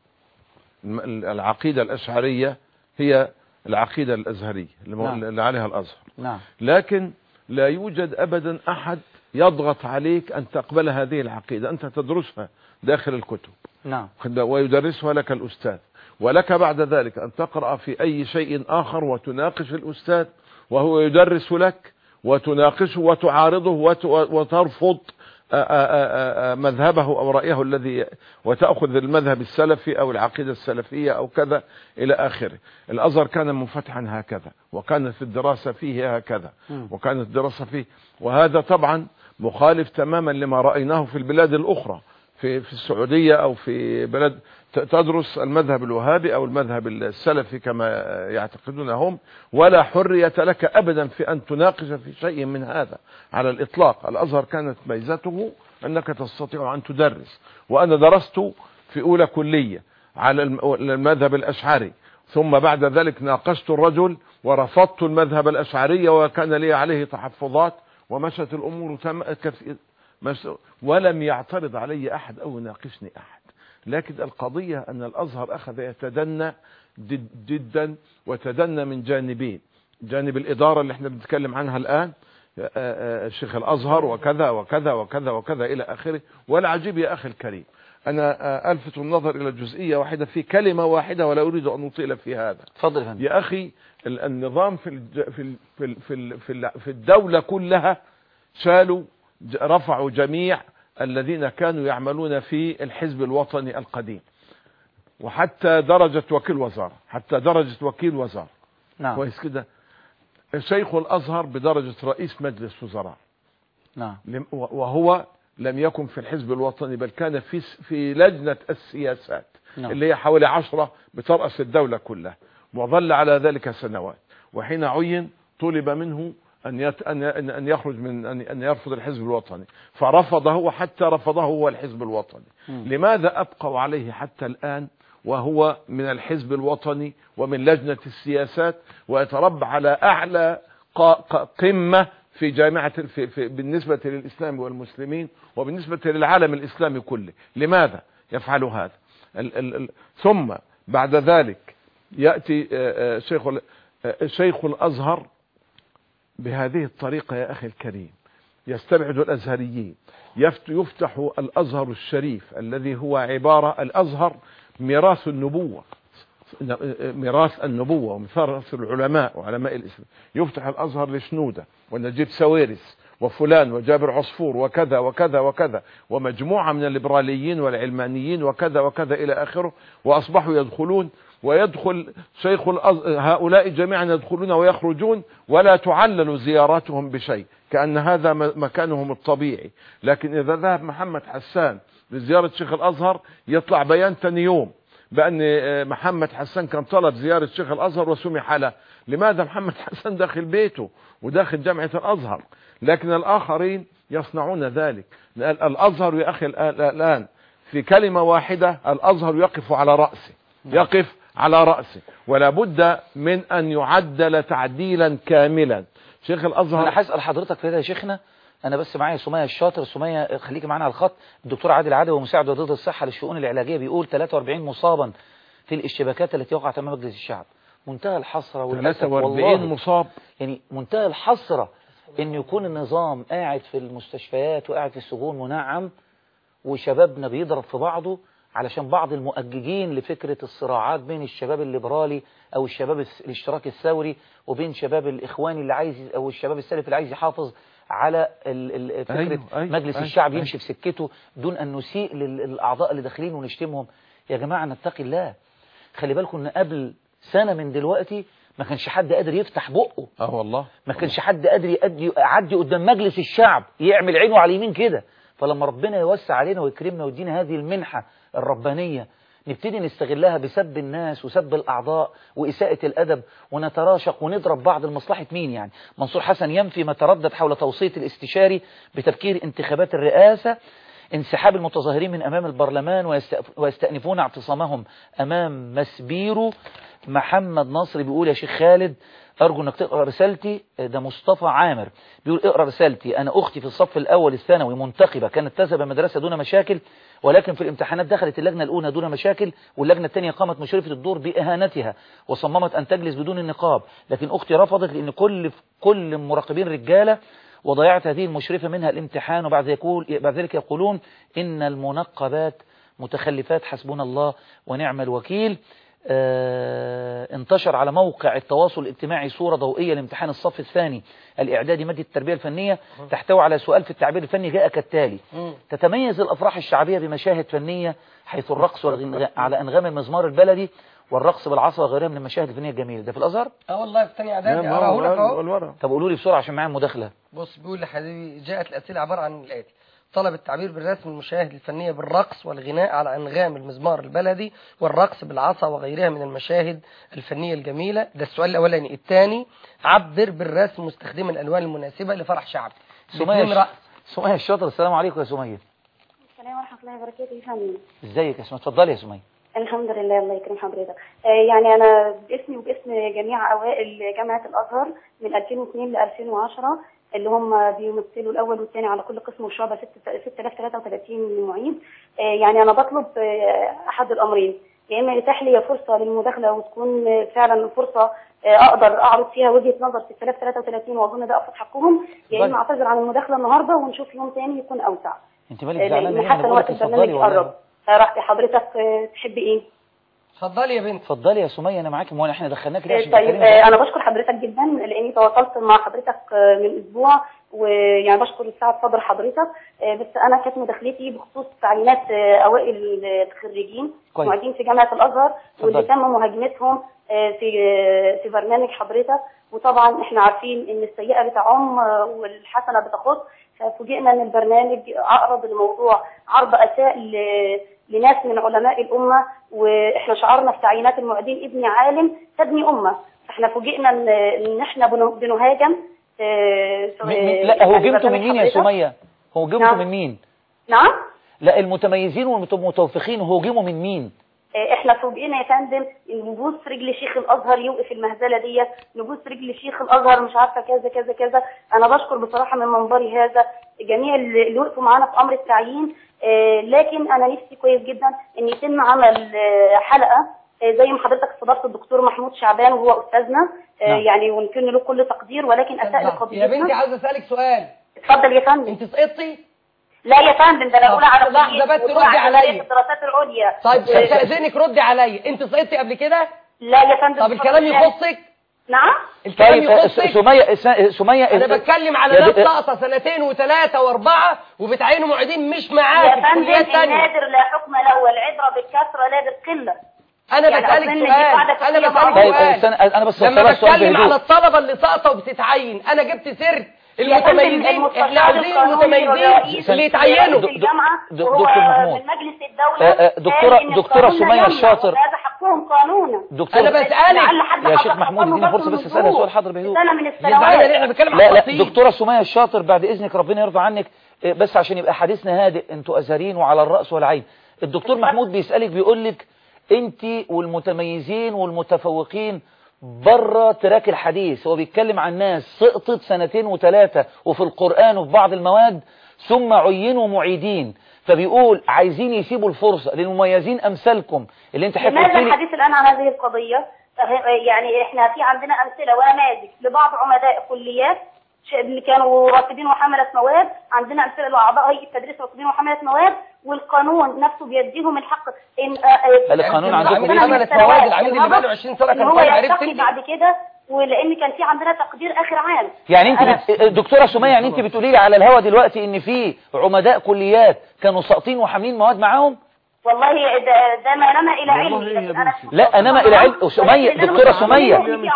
الم- العقيدة الأشعرية هي العقيدة الأزهرية اللي مو- نعم. اللي عليها الأزهر نعم لكن لا يوجد أبدا أحد يضغط عليك أن تقبل هذه العقيدة أنت تدرسها داخل الكتب نعم ويدرسها لك الأستاذ ولك بعد ذلك أن تقرأ في أي شيء آخر وتناقش الأستاذ وهو يدرس لك وتناقشه وتعارضه وت- وترفض آ- آ- آ- آ- مذهبه أو رأيه الذي وتأخذ المذهب السلفي أو العقيدة السلفية أو كذا إلى آخره الأزهر كان منفتحا هكذا وكانت الدراسة فيه هكذا مم. وكانت الدراسة فيه وهذا طبعا مخالف تماما لما رأيناه في البلاد الأخرى في في السعودية أو في بلد ت- تدرس المذهب الوهابي أو المذهب السلفي كما يعتقدون هم ولا حرية لك أبدا في أن تناقش في شيء من هذا على الإطلاق الأزهر كانت ميزته أنك تستطيع أن تدرس وأنا درست في أولى كلية على الم- المذهب الأشعري ثم بعد ذلك ناقشت الرجل ورفضت المذهب الأشعري وكان لي عليه تحفظات ومشت الأمور تم كثير مش ولم يعترض علي أحد أو يناقشني أحد لكن القضية أن الأزهر أخذ يتدنى جد جدا وتدنى من جانبين جانب الإدارة اللي احنا بنتكلم عنها الآن آه، آه، الشيخ الأزهر وكذا وكذا وكذا وكذا إلى آخره والعجيب يا أخي الكريم انا آه، الفت النظر الى جزئيه واحده في كلمه واحده ولا اريد ان اطيل في هذا اتفضل يا فندم يا اخي ال- النظام في الج- في ال- في ال- في ال- في ال- في الدوله كلها شالوا ج- رفعوا جميع الذين كانوا يعملون في الحزب الوطني القديم وحتى درجه وكيل وزاره حتى درجه وكيل وزاره نعم كويس كده شيخ الازهر بدرجه رئيس مجلس وزراء نعم لم- وهو لم يكن في الحزب الوطني بل كان في في لجنة السياسات نعم. اللي هي حوالي عشرة بترأس الدولة كلها وظل على ذلك سنوات وحين عين طلب منه أن يت... أن أن أن يخرج من أن أن يرفض الحزب الوطني فرفضه وحتى رفضه هو الحزب الوطني مم. لماذا أبقوا عليه حتى الآن وهو من الحزب الوطني ومن لجنة السياسات ويتربع على أعلى ق- ق- قمة في جامعة في في بالنسبة للإسلام والمسلمين وبالنسبة للعالم الإسلامي كله لماذا يفعل هذا ال ال ال ثم بعد ذلك يأتي آه، آه، شيخ ال- آه، شيخ الأزهر بهذه الطريقة يا أخي الكريم يستبعد الأزهريين يفت- يفتح الأزهر الشريف الذي هو عبارة الأزهر ميراث النبوة ميراث النبوة وميراث العلماء وعلماء الإسلام يفتح الأزهر لشنودة ونجيب سويرس وفلان وجابر عصفور وكذا وكذا وكذا ومجموعة من الليبراليين والعلمانيين وكذا وكذا إلى آخره وأصبحوا يدخلون ويدخل شيخ الأز... هؤلاء جميعا يدخلون ويخرجون ولا تعلل زياراتهم بشيء كأن هذا م- مكانهم الطبيعي لكن إذا ذهب محمد حسان لزيارة شيخ الأزهر يطلع بيان تاني يوم بأن آه، محمد حسان كان طلب زيارة شيخ الأزهر وسمح له لماذا محمد حسان داخل بيته وداخل جامعة الأزهر لكن الآخرين يصنعون ذلك ال- الأزهر يا أخي الآن- الآن في كلمة واحدة الأزهر يقف على رأسه يقف على رأسه ولا بد من أن يعدل تعديلا كاملا شيخ الأزهر انا هسال حضرتك في هذا يا شيخنا انا بس معايا سميه الشاطر سميه خليكي معانا على الخط الدكتور عادل عدوي ومساعد وزير الصحه للشؤون العلاجيه بيقول 43 مصابا في الاشتباكات التي وقعت امام مجلس الشعب منتهى الحسره والاسف 43 والله مصاب يعني منتهى الحسره ان يكون النظام قاعد في المستشفيات وقاعد في السجون منعم وشبابنا بيضرب في بعضه علشان بعض المؤججين لفكرة الصراعات بين الشباب الليبرالي أو الشباب الس- الاشتراكي الثوري وبين شباب الإخواني اللي عايز أو الشباب السلفي اللي عايز يحافظ على ال- ال- فكرة أيوه، أيوه، مجلس أيوه، الشعب أيوه. يمشي في سكته دون أن نسيء لل- للأعضاء اللي داخلين ونشتمهم يا جماعة نتقي الله خلي بالكم إن قبل سنة من دلوقتي ما كانش حد قادر يفتح بقه اه والله ما كانش حد قادر يأدي يعدي قدام مجلس الشعب يعمل عينه على اليمين كده فلما ربنا يوسع علينا ويكرمنا ويدينا هذه المنحة الربانية نبتدي نستغلها بسب الناس وسب الأعضاء وإساءة الأدب ونتراشق ونضرب بعض لمصلحة مين يعني منصور حسن ينفي ما تردد حول توصية الاستشاري بتفكير انتخابات الرئاسة انسحاب المتظاهرين من أمام البرلمان ويستأف- ويستأنفون اعتصامهم أمام مسبيرو محمد نصر بيقول يا شيخ خالد أرجو أنك تقرأ رسالتي ده مصطفى عامر بيقول اقرأ رسالتي أنا أختي في الصف الأول الثانوي منتخبة كانت تذهب المدرسة دون مشاكل ولكن في الامتحانات دخلت اللجنة الأولى دون مشاكل واللجنة الثانية قامت مشرفة الدور بإهانتها وصممت أن تجلس بدون النقاب لكن أختي رفضت لأن كل كل المراقبين رجالة وضيعت هذه المشرفة منها الامتحان وبعد يقول بعد ذلك يقولون إن المنقبات متخلفات حسبنا الله ونعم الوكيل آه، انتشر على موقع التواصل الاجتماعي صورة ضوئية لامتحان الصف الثاني الإعدادي مادة التربية الفنية تحتوي على سؤال في التعبير الفني جاء كالتالي تتميز الأفراح الشعبية بمشاهد فنية حيث الرقص والغناء على أنغام المزمار البلدي والرقص بالعصا وغيرها من المشاهد الفنية الجميلة ده في الأزهر اه والله في ثانيه اعدادي اراه لك اهو طب قولوا لي بسرعة عشان معايا مداخلة بص بيقول لحبيبي جاءت الأسئلة عبارة عن الآتي طلب التعبير بالرسم المشاهد الفنية بالرقص والغناء على أنغام المزمار البلدي والرقص بالعصا وغيرها من المشاهد الفنية الجميلة ده السؤال الأولاني الثاني عبر بالرسم مستخدما الألوان المناسبة لفرح شعبي سمية الاثنين رأس سمية الشاطر السلام عليكم يا سمية السلام ورحمة الله وبركاته يا فندم ازيك يا سمية اتفضلي يا سمية الحمد لله الله يكرم حضرتك آه، يعني أنا باسمي وباسم جميع أوائل جامعة الأزهر من 2002 ل 2010 اللي هم بيمثلوا الأول والثاني على كل قسم وشعبة 6033 معيد آه، يعني أنا بطلب آه، أحد الأمرين يا إما يتاح لي فرصة للمداخلة وتكون آه، فعلا فرصة آه، أقدر أعرض فيها وجهة نظر 6033 وأظن ده أبسط حقهم يا طيب. إما أعتذر عن المداخلة النهاردة ونشوف يوم تاني يكون أوسع انت مالك آه، زعلانة لأن ليه حتى انا بقول لك وقت اتفضلي البرنامج والله قرب فرحت حضرتك آه، تحب ايه اتفضلي يا بنت اتفضلي يا سمية انا معاك ما هو احنا دخلناك ليه آه، عشان طيب تتكلمي آه، انا بشكر حضرتك جدا لاني تواصلت مع حضرتك آه، من اسبوع ويعني بشكر لسعة صدر حضرتك آه، بس انا كانت مداخلتي بخصوص تعيينات آه، اوائل الخريجين كويس. معيدين في جامعه الازهر واللي اتفضل. تم مهاجمتهم آه، في آه، في برنامج حضرتك وطبعا احنا عارفين ان السيئه بتعم آه، والحسنه بتخص ففوجئنا ان البرنامج اقرب الموضوع عرض اساء ل- لناس من علماء الامه واحنا شعرنا في تعيينات المعيدين ابني عالم تبني امه فاحنا فوجئنا ان ان احنا بن- بنهاجم آه، م- م- لا هو يعني جبته من برنامج مين يا حضرتك. سمية هو جبته نعم. من مين نعم لا المتميزين والمتوفقين هو جيبوا من مين آه، احنا فوجئنا يا فندم ان نبوس رجل شيخ الازهر يوقف المهزله ديت نبوس رجل شيخ الازهر مش عارفه كذا كذا كذا انا بشكر بصراحه من منبري هذا جميع اللي اللي وقفوا معانا في امر التعيين آه، لكن انا نفسي كويس جدا ان يتم عمل آه، حلقه آه، زي ما حضرتك استضفت الدكتور محمود شعبان وهو استاذنا آه، نعم. يعني ويمكن له كل تقدير ولكن اساء لقضيتنا يا بنتي عاوز اسالك سؤال اتفضل يا فندم انت سقطتي لا يا فندم ده انا طب اولى على لحظة بس وأولى ردي على عليا. كلية الدراسات العليا طيب آه، استاذنك ردي عليا انت سقطتي قبل كده لا يا فندم طب الكلام يخصك نعم الكلام طيب آه، يخصك س- سمية س- سمية انا بتكلم على يا ناس د- ساقطه سنتين وثلاثه واربعه وبتعينوا معيدين مش معاك يا في فندم كليات ثانيه النادر لا حكم له والعبرة بالكثرة لا بالقلة انا يعني بسالك أظن دي سؤال قاعدة انا فقهية بسالك طيب سؤال استنى انا بس لما هسألك سؤال بتكلم بهدوء. على الطلبه اللي ساقطه وبتتعين انا جبت سيره يا فندم المتميزين المستشار احنا عاوزين القانوني المتميزين والرئيس اللي يتعينوا في الجامعة د- وهو دكتور محمود. من مجلس الدولة آه، آه، دكتورة- قال إن دكتورة القانون لا سمية يمنع الشاطر. وهذا حقهم قانونا دكتور أنا بسألك. لعل حد يا حط شيخ محمود خطهم اديني برضه فرصة بس من اسألها الظروف. سؤال حاضر بهدوء سنة من يزعلنا السنوات ليه احنا بنتكلم لا عن لا تفصيل دكتورة سمية الشاطر بعد إذنك ربنا يرضى عنك إيه، بس عشان يبقى حديثنا هادئ انتوا أزهريين وعلى الرأس والعين الدكتور محمود بيسألك بيقول لك انت والمتميزين والمتفوقين بره تراك الحديث هو بيتكلم عن ناس سقطت سنتين وثلاثة وفي القرآن وفي بعض المواد ثم عينوا معيدين فبيقول عايزين يسيبوا الفرصة للمميزين أمثالكم اللي انت حضرتك لماذا قلت لي الحديث الآن عن هذه القضية؟ يعني احنا في عندنا أمثلة ونماذج لبعض عمداء كليات ش- اللي كانوا راتبين وحملة مواد عندنا أمثلة لأعضاء هيئة التدريس راتبين وحملة مواد والقانون نفسه بيديهم الحق إن آه، آه، القانون يعني عندكم سنة بيه؟ من حملة السنوات مواد العميد اللي المضت بقاله 20 سنة إن كان هو طالب عرفت يرتقي انت بعد كده ولأن كان في عندنا تقدير آخر عام يعني انت أنا- بت... دكتورة سمية يعني انت بتقولي لي على الهوا دلوقتي ان في عمداء كليات كانوا ساقطين وحاملين مواد معاهم والله ده, ده ما نما إلى علمي لكن أنا لا انما الى علم سمية دكتورة سمية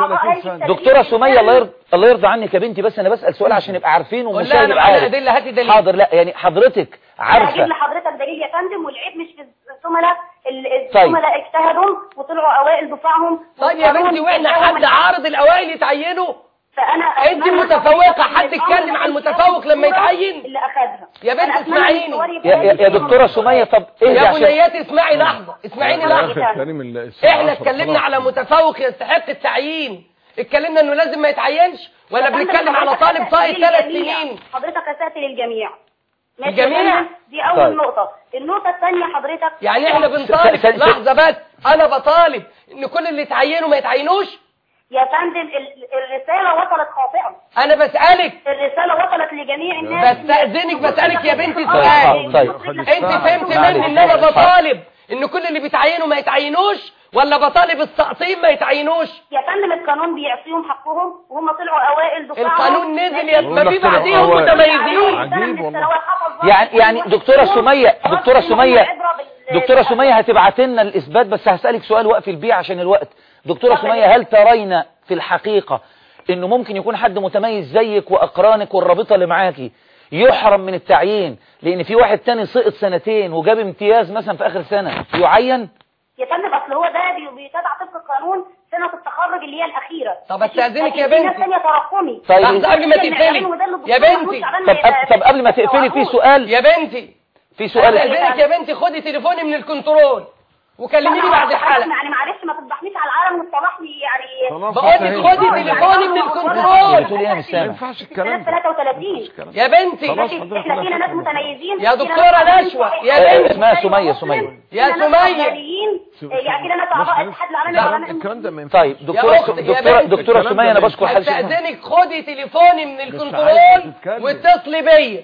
دكتورة سمية الله يرضى الله يرضى عنك يا بنتي بس انا بسأل سؤال عشان نبقى عارفين قول لها والمشاهد انا يبقى معايا عارف ادله هاتي دليل حاضر لا يعني حضرتك انا هجيب عارفة لحضرتك دليل يا فندم والعيب مش في الزملاء ال- طيب. الزملاء اجتهدوا وطلعوا اوائل دفعهم طيب يا بنتي واحنا حد عارض الاوائل يتعينوا فانا انت أتمنى متفوقة حضرتك حد إن اتكلم الأمر عن ما متفوق يبقاش لما الصورة يتعين اللي اخذها يا بنت أنا أتمنى إن اسمعيني. الصور يبقى يا, يا, هذه يا فيهم دكتورة الصورة. سمية طب اهدي يا عشان بنيات اسمعي لحظة اسمعيني لحظة كريم ال- الساعة احنا 10 اتكلمنا خلاص. على متفوق يستحق التعيين اتكلمنا انه لازم ما يتعينش ولا يا فندم بنتكلم على حضرتك طالب أسأت طايل ثلاث للجميع. سنين حضرتك اسأت للجميع ماشي الجميع؟ يا فندم؟ دي اول طيب. نقطة النقطة الثانية حضرتك يعني احنا بنطالب س- س- س- لحظة بس انا بطالب ان كل اللي اتعينوا ما يتعينوش يا فندم ال- الرسالة وصلت خاطئة انا بسألك الرسالة وصلت لجميع الناس بستأذنك بسألك يا بنتي طيب، سؤال طيب. انت فهمت معلش. مني ان انا بطالب ان كل اللي بيتعينوا ما يتعينوش ولا بطالب الساقطين ما يتعينوش يا فندم القانون بيعطيهم حقهم وهم طلعوا اوائل دفعهم القانون نزل يا ما في طلعوا بعديهم أوائل. متميزين عجيب والله. يعني يعني دكتورة سمية دكتورة سمية دكتورة سمية هتبعت لنا الإثبات بس هسألك سؤال وقف البيع عشان الوقت دكتورة طب سمية هل ترين في الحقيقة إنه ممكن يكون حد متميز زيك وأقرانك والرابطة اللي معاكي يحرم من التعيين لأن في واحد تاني سقط سنتين وجاب امتياز مثلا في آخر سنة يعين يا فندم اصل هو ده بي- بيتابع طبق القانون سنة التخرج اللي هي الأخيرة طب استأذنك يا لكن في ناس بنتي. تانية تراكمي طيب. لحظة قبل ما اللي تقفلي بيعملوا ده اللي يا الدكتور بنتي محمود شعبان طب ما- طب قبل ما تقفلي في سؤال يا بنتي في سؤال استأذنك يا بنتي خدي تليفوني من الكنترول وكلميني بعد الحلقة يعني معلش ما تفضحنيش على العالم وتفضحني يعني خلاص بقول لك انتهينا. خدي تليفوني من الكنترول بتقول ايه انا مش ما سامع ينفعش الكلام سنة ده 33 يا بنتي خلاص. لكن احنا فينا ناس متميزين يا فينا دكتورة ناس نشوى، متميزين. يا فينا بنت. ناس اسمها متميزين. سمية، سمية. يا فينا ناس سمية. عمالين. يعني كده ناس اعضاء اتحاد العمل لا العلماء الكلام ده ما ينفعش طيب دكتورة أختي، يا دكتورة بنتي. دكتورة الكلام سمية ده أنا ما بشكر حال شيخ محمود. استأذنك خدي تليفوني من عايز الكنترول تتكلم. واتصلي بيا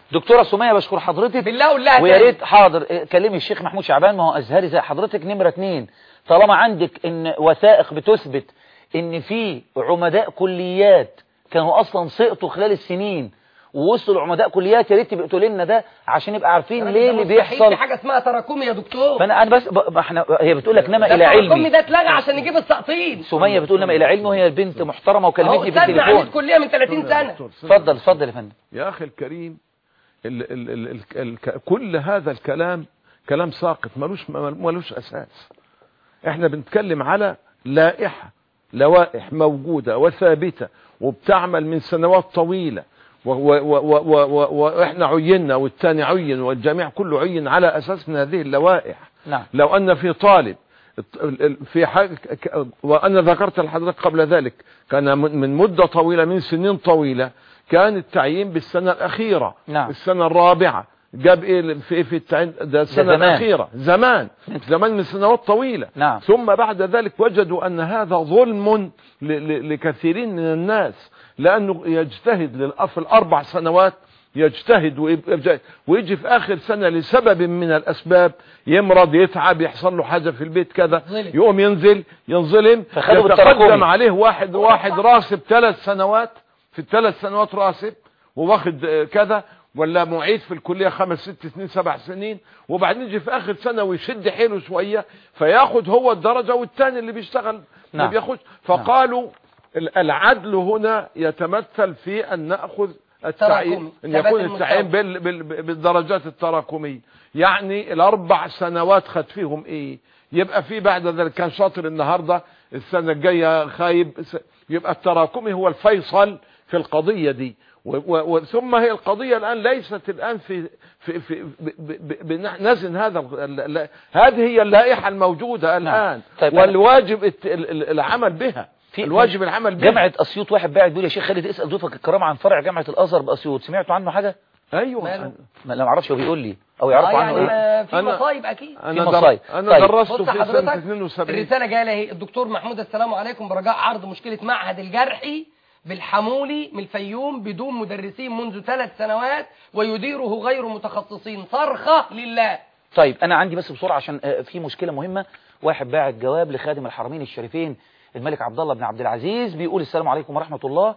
دكتورة سمية بشكر حضرتك بالله قول لها ويا تاني. ريت حاضر اه، كلمي الشيخ محمود شعبان ما هو ازهري زي حضرتك نمرة اتنين طالما عندك ان وثائق بتثبت ان في عمداء كليات كانوا اصلا سقطوا خلال السنين ووصلوا لعمداء كليات يا ريت تبقى تقول لنا ده عشان نبقى عارفين ليه اللي مستحيل بيحصل في حاجه اسمها تراكمي يا دكتور فانا انا بس ب- احنا هي بتقول لك نما ده الى التراكمي علمي ده اتلغى عشان نجيب السقطين سمية بتقول نما الى علمي وهي بنت محترمه اهو وكلمتني في استاذنا عميد التليفون كليه من 30 سنه اتفضل اتفضل يا فندم يا أخي الكريم ال ال ال ال ال كل هذا الكلام كلام ساقط ملوش ملوش أساس احنا بنتكلم على لائحة لوائح موجودة وثابتة وبتعمل من سنوات طويلة و- و- و- و- و- واحنا عينا والتاني عين والجميع كله عين على اساس من هذه اللوائح نعم لو ان في طالب ال- ال- في حاجة ك- وانا ذكرت لحضرتك قبل ذلك كان من من مدة طويلة من سنين طويلة كان التعيين بالسنة الأخيرة نعم. السنة الرابعة جاب ايه في في التعيين ده السنة زمان. الأخيرة زمان زمان من سنوات طويلة نعم. ثم بعد ذلك وجدوا أن هذا ظلم ل- ل- لكثيرين من الناس لأنه يجتهد للأ- في الأربع سنوات يجتهد ويبقى- ويجي في آخر سنة لسبب من الأسباب يمرض يتعب يحصل له حاجة في البيت كذا ظلم. يقوم ينزل ينظلم فخدوا يتقدم بالتراكمي. عليه واحد واحد راسب ثلاث سنوات في الثلاث سنوات راسب وواخد آه، كذا ولا معيد في الكلية خمس ست سنين سبع سنين وبعدين يجي في آخر سنة ويشد حيله شوية فياخد هو الدرجة والتاني اللي بيشتغل ما نعم. بياخدش فقالوا ال- العدل هنا يتمثل في أن نأخذ التعيين تراكمي. أن ثبات يكون المستوى. التعيين بال بال بالدرجات التراكمية يعني الأربع سنوات خد فيهم إيه يبقى في بعد ذلك كان شاطر النهاردة السنة الجاية خايب س- يبقى التراكمي هو الفيصل في القضية دي و و و ثم هي القضية الآن ليست الآن في في في ب- ب- ب- بنزن هذا ال- ال- هذه هي اللائحة الموجودة الآن طيب أنا- والواجب الت- ال- ال- العمل بها في الواجب العمل بها جامعة أسيوط واحد باعت بيقول يا شيخ خالد اسأل ضيوفك الكرام عن فرع جامعة الأزهر بأسيوط سمعتوا عنه حاجة؟ ايوه ماله؟ ما لا معرفش هو بيقول لي أو يعرفوا آه عنه يعني إيه؟ ما في أنا- مصايب اكيد انا في در- مصايب. انا طيب. درست بص في سنة حضرتك 72 الرساله جايه لي اهي الدكتور محمود السلام عليكم برجاء عرض مشكله معهد الجرحي بالحمولي من الفيوم بدون مدرسين منذ ثلاث سنوات ويديره غير متخصصين صرخه لله طيب أنا عندي بس بسرعة عشان آه، في مشكلة مهمة واحد باعت جواب لخادم الحرمين الشريفين الملك عبد الله بن عبد العزيز بيقول السلام عليكم ورحمة الله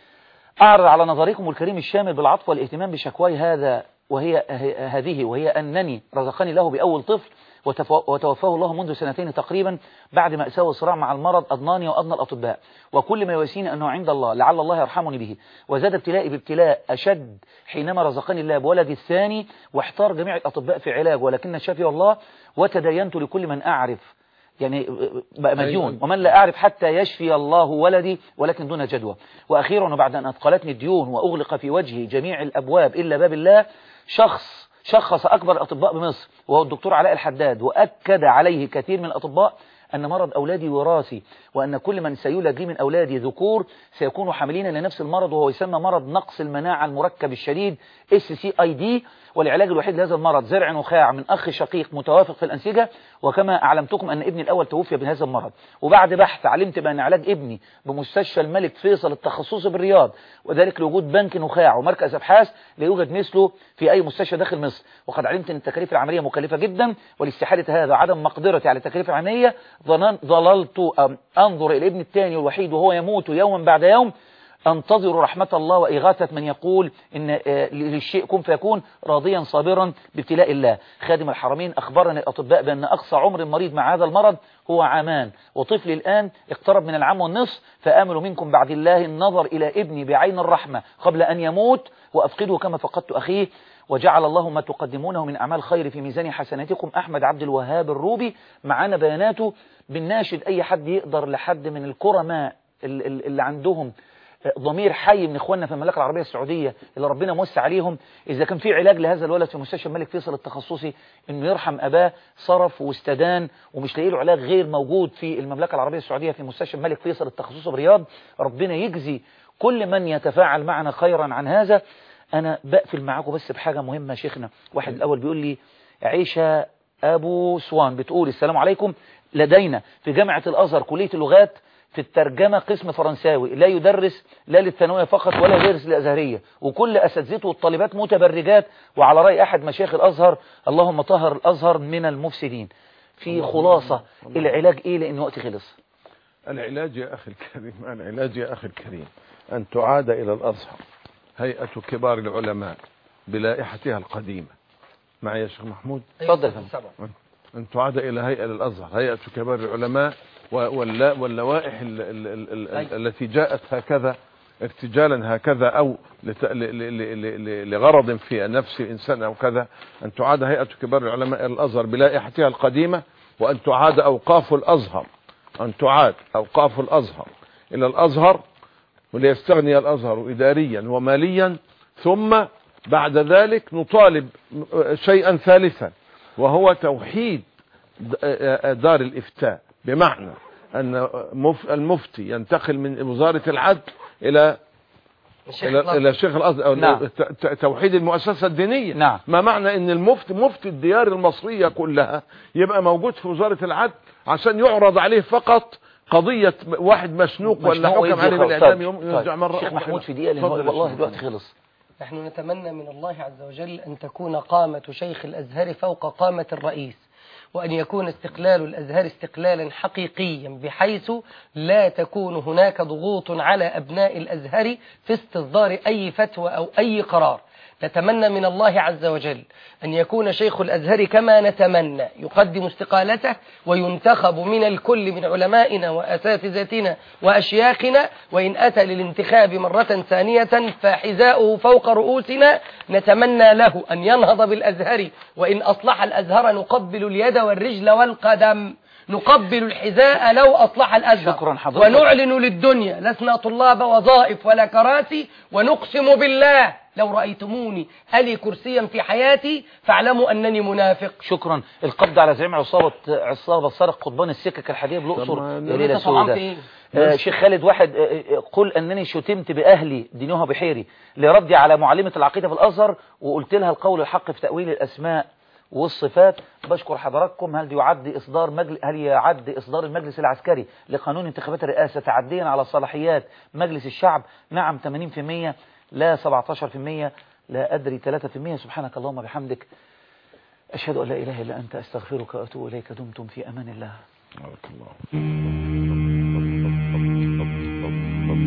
أعرض على نظركم الكريم الشامل بالعطف والاهتمام بشكواي هذا وهي ه- هذه وهي أنني رزقني الله بأول طفل وتف- وتوفاه الله منذ سنتين تقريبا بعد مأساة وصراع مع المرض أضناني وأضنى الأطباء وكل ما يواسيني أنه عند الله لعل الله يرحمني به وزاد ابتلائي بابتلاء أشد حينما رزقني الله بولدي الثاني واحتار جميع الأطباء في علاج ولكن شافي الله وتدينت لكل من أعرف يعني بقى مديون أيوة. ومن لا أعرف حتى يشفي الله ولدي ولكن دون جدوى وأخيرا وبعد أن أثقلتني الديون وأغلق في وجهي جميع الأبواب إلا باب الله شخص شخص أكبر الأطباء بمصر وهو الدكتور علاء الحداد وأكد عليه كثير من الأطباء أن مرض أولادي وراثي وأن كل من سيولد لي من أولادي ذكور سيكونوا حاملين لنفس المرض وهو يسمى مرض نقص المناعة المركب الشديد SCID والعلاج الوحيد لهذا المرض زرع نخاع من أخ شقيق متوافق في الأنسجة وكما أعلمتكم أن ابني الأول توفي بهذا المرض وبعد بحث علمت بأن علاج ابني بمستشفى الملك فيصل التخصصي بالرياض وذلك لوجود بنك نخاع ومركز أبحاث لا يوجد مثله في أي مستشفى داخل مصر وقد علمت أن التكاليف العملية مكلفة جدا ولاستحالة هذا عدم مقدرتي على التكاليف العملية ظنن- ظللت أم أنظر إلى ابني الثاني والوحيد وهو يموت يوما بعد يوم أنتظر رحمة الله وإغاثة من يقول إن آه، للشيء كن فيكون راضيا صابرا بابتلاء الله خادم الحرمين أخبرني الأطباء بأن أقصى عمر المريض مع هذا المرض هو عامان وطفلي الآن اقترب من العام والنصف فآمل منكم بعد الله النظر إلى ابني بعين الرحمة قبل أن يموت وأفقده كما فقدت أخيه وجعل الله ما تقدمونه من أعمال خير في ميزان حسناتكم أحمد عبد الوهاب الروبي معانا بياناته بالناشد أي حد يقدر لحد من الكرماء ال- ال- اللي عندهم ضمير حي من اخواننا في المملكه العربيه السعوديه اللي ربنا موسع عليهم اذا كان في علاج لهذا الولد في مستشفى الملك فيصل التخصصي انه يرحم اباه صرف واستدان ومش لاقي له علاج غير موجود في المملكه العربيه السعوديه في مستشفى الملك فيصل التخصصي برياض ربنا يجزي كل من يتفاعل معنا خيرا عن هذا انا بقفل معاكم بس بحاجه مهمه يا شيخنا واحد الاول بيقول لي عيشه ابو سوان بتقول السلام عليكم لدينا في جامعه الازهر كليه اللغات في الترجمة قسم فرنساوي لا يدرس لا للثانوية فقط ولا يدرس للأزهرية وكل أساتذته والطالبات متبرجات وعلى رأي أحد مشايخ الأزهر اللهم طهر الأزهر من المفسدين في خلاصة العلاج إيه لأن وقتي خلص العلاج يا أخي الكريم العلاج يا أخي الكريم أن تعاد إلى الأزهر هيئة كبار العلماء بلائحتها القديمة معي يا شيخ محمود اتفضل يا فندم. أن تعاد إلى هيئة للأزهر هيئة كبار العلماء واللا- واللوائح ال- ال- ال- ال- التي جاءت هكذا ارتجالا هكذا أو لت- ل- ل- ل- ل- لغرض في نفس الإنسان أو كذا أن تعاد هيئة كبار العلماء إلى الأزهر بلائحتها القديمة وأن تعاد أوقاف الأزهر أن تعاد أوقاف الأزهر إلى الأزهر وليستغني الأزهر إداريا وماليا ثم بعد ذلك نطالب شيئا ثالثا وهو توحيد د- دار الإفتاء بمعنى أن مف- المفتي ينتقل من وزارة العدل إلى الشيخ إلى الأزهر. إلى شيخ الأزهر أو نعم. ت- ت- توحيد المؤسسة الدينية نعم. ما معنى ان المفتي مفتي الديار المصرية كلها يبقى موجود في وزارة العدل عشان يعرض عليه فقط قضية واحد مشنوق ولا مشنوق حكم إيه عليه دي بالاعدام طيب. يوم طيب. يرجع مرة شيخ أخرى. محمود في دقيقة لأن اتفضل يا والله شيخ الوقت محمود. خلص نحن نتمنى من الله عز وجل أن تكون قامة شيخ الأزهر فوق قامة الرئيس وأن يكون استقلال الأزهر استقلالا حقيقيا بحيث لا تكون هناك ضغوط على أبناء الأزهر في استصدار أي فتوى أو أي قرار نتمنى من الله عز وجل أن يكون شيخ الأزهر كما نتمنى يقدم استقالته وينتخب من الكل من علمائنا وأساتذتنا وأشياخنا وإن أتى للانتخاب مرة ثانية فحذاؤه فوق رؤوسنا نتمنى له أن ينهض بالأزهر وإن أصلح الأزهر نقبل اليد والرجل والقدم نقبل الحذاء لو أصلح الأزهر شكرا حضرتك. ونعلن للدنيا لسنا طلاب وظائف ولا كراسي ونقسم بالله لو رأيتموني ألي كرسيا في حياتي فاعلموا أنني منافق شكرا القبض على زعيم عصابة عصابة سرق قضبان السكك الحديدية بالأقصر طب ما- يا ليلة أنت طمعان في سوداء إيه؟ آه شيخ خالد واحد آه، آه، قل أنني شتمت بأهلي دينها بحيري لردي على معلمة العقيدة في الأزهر وقلت لها القول الحق في تأويل الأسماء والصفات بشكر حضراتكم هل يعد إصدار مجل... هل يعد إصدار المجلس العسكري لقانون انتخابات الرئاسة تعديا على صلاحيات مجلس الشعب نعم 80% لا 17% لا أدري 3% سبحانك اللهم بحمدك أشهد أن لا إله إلا أنت أستغفرك وأتوب إليك دمتم في أمان الله بارك الله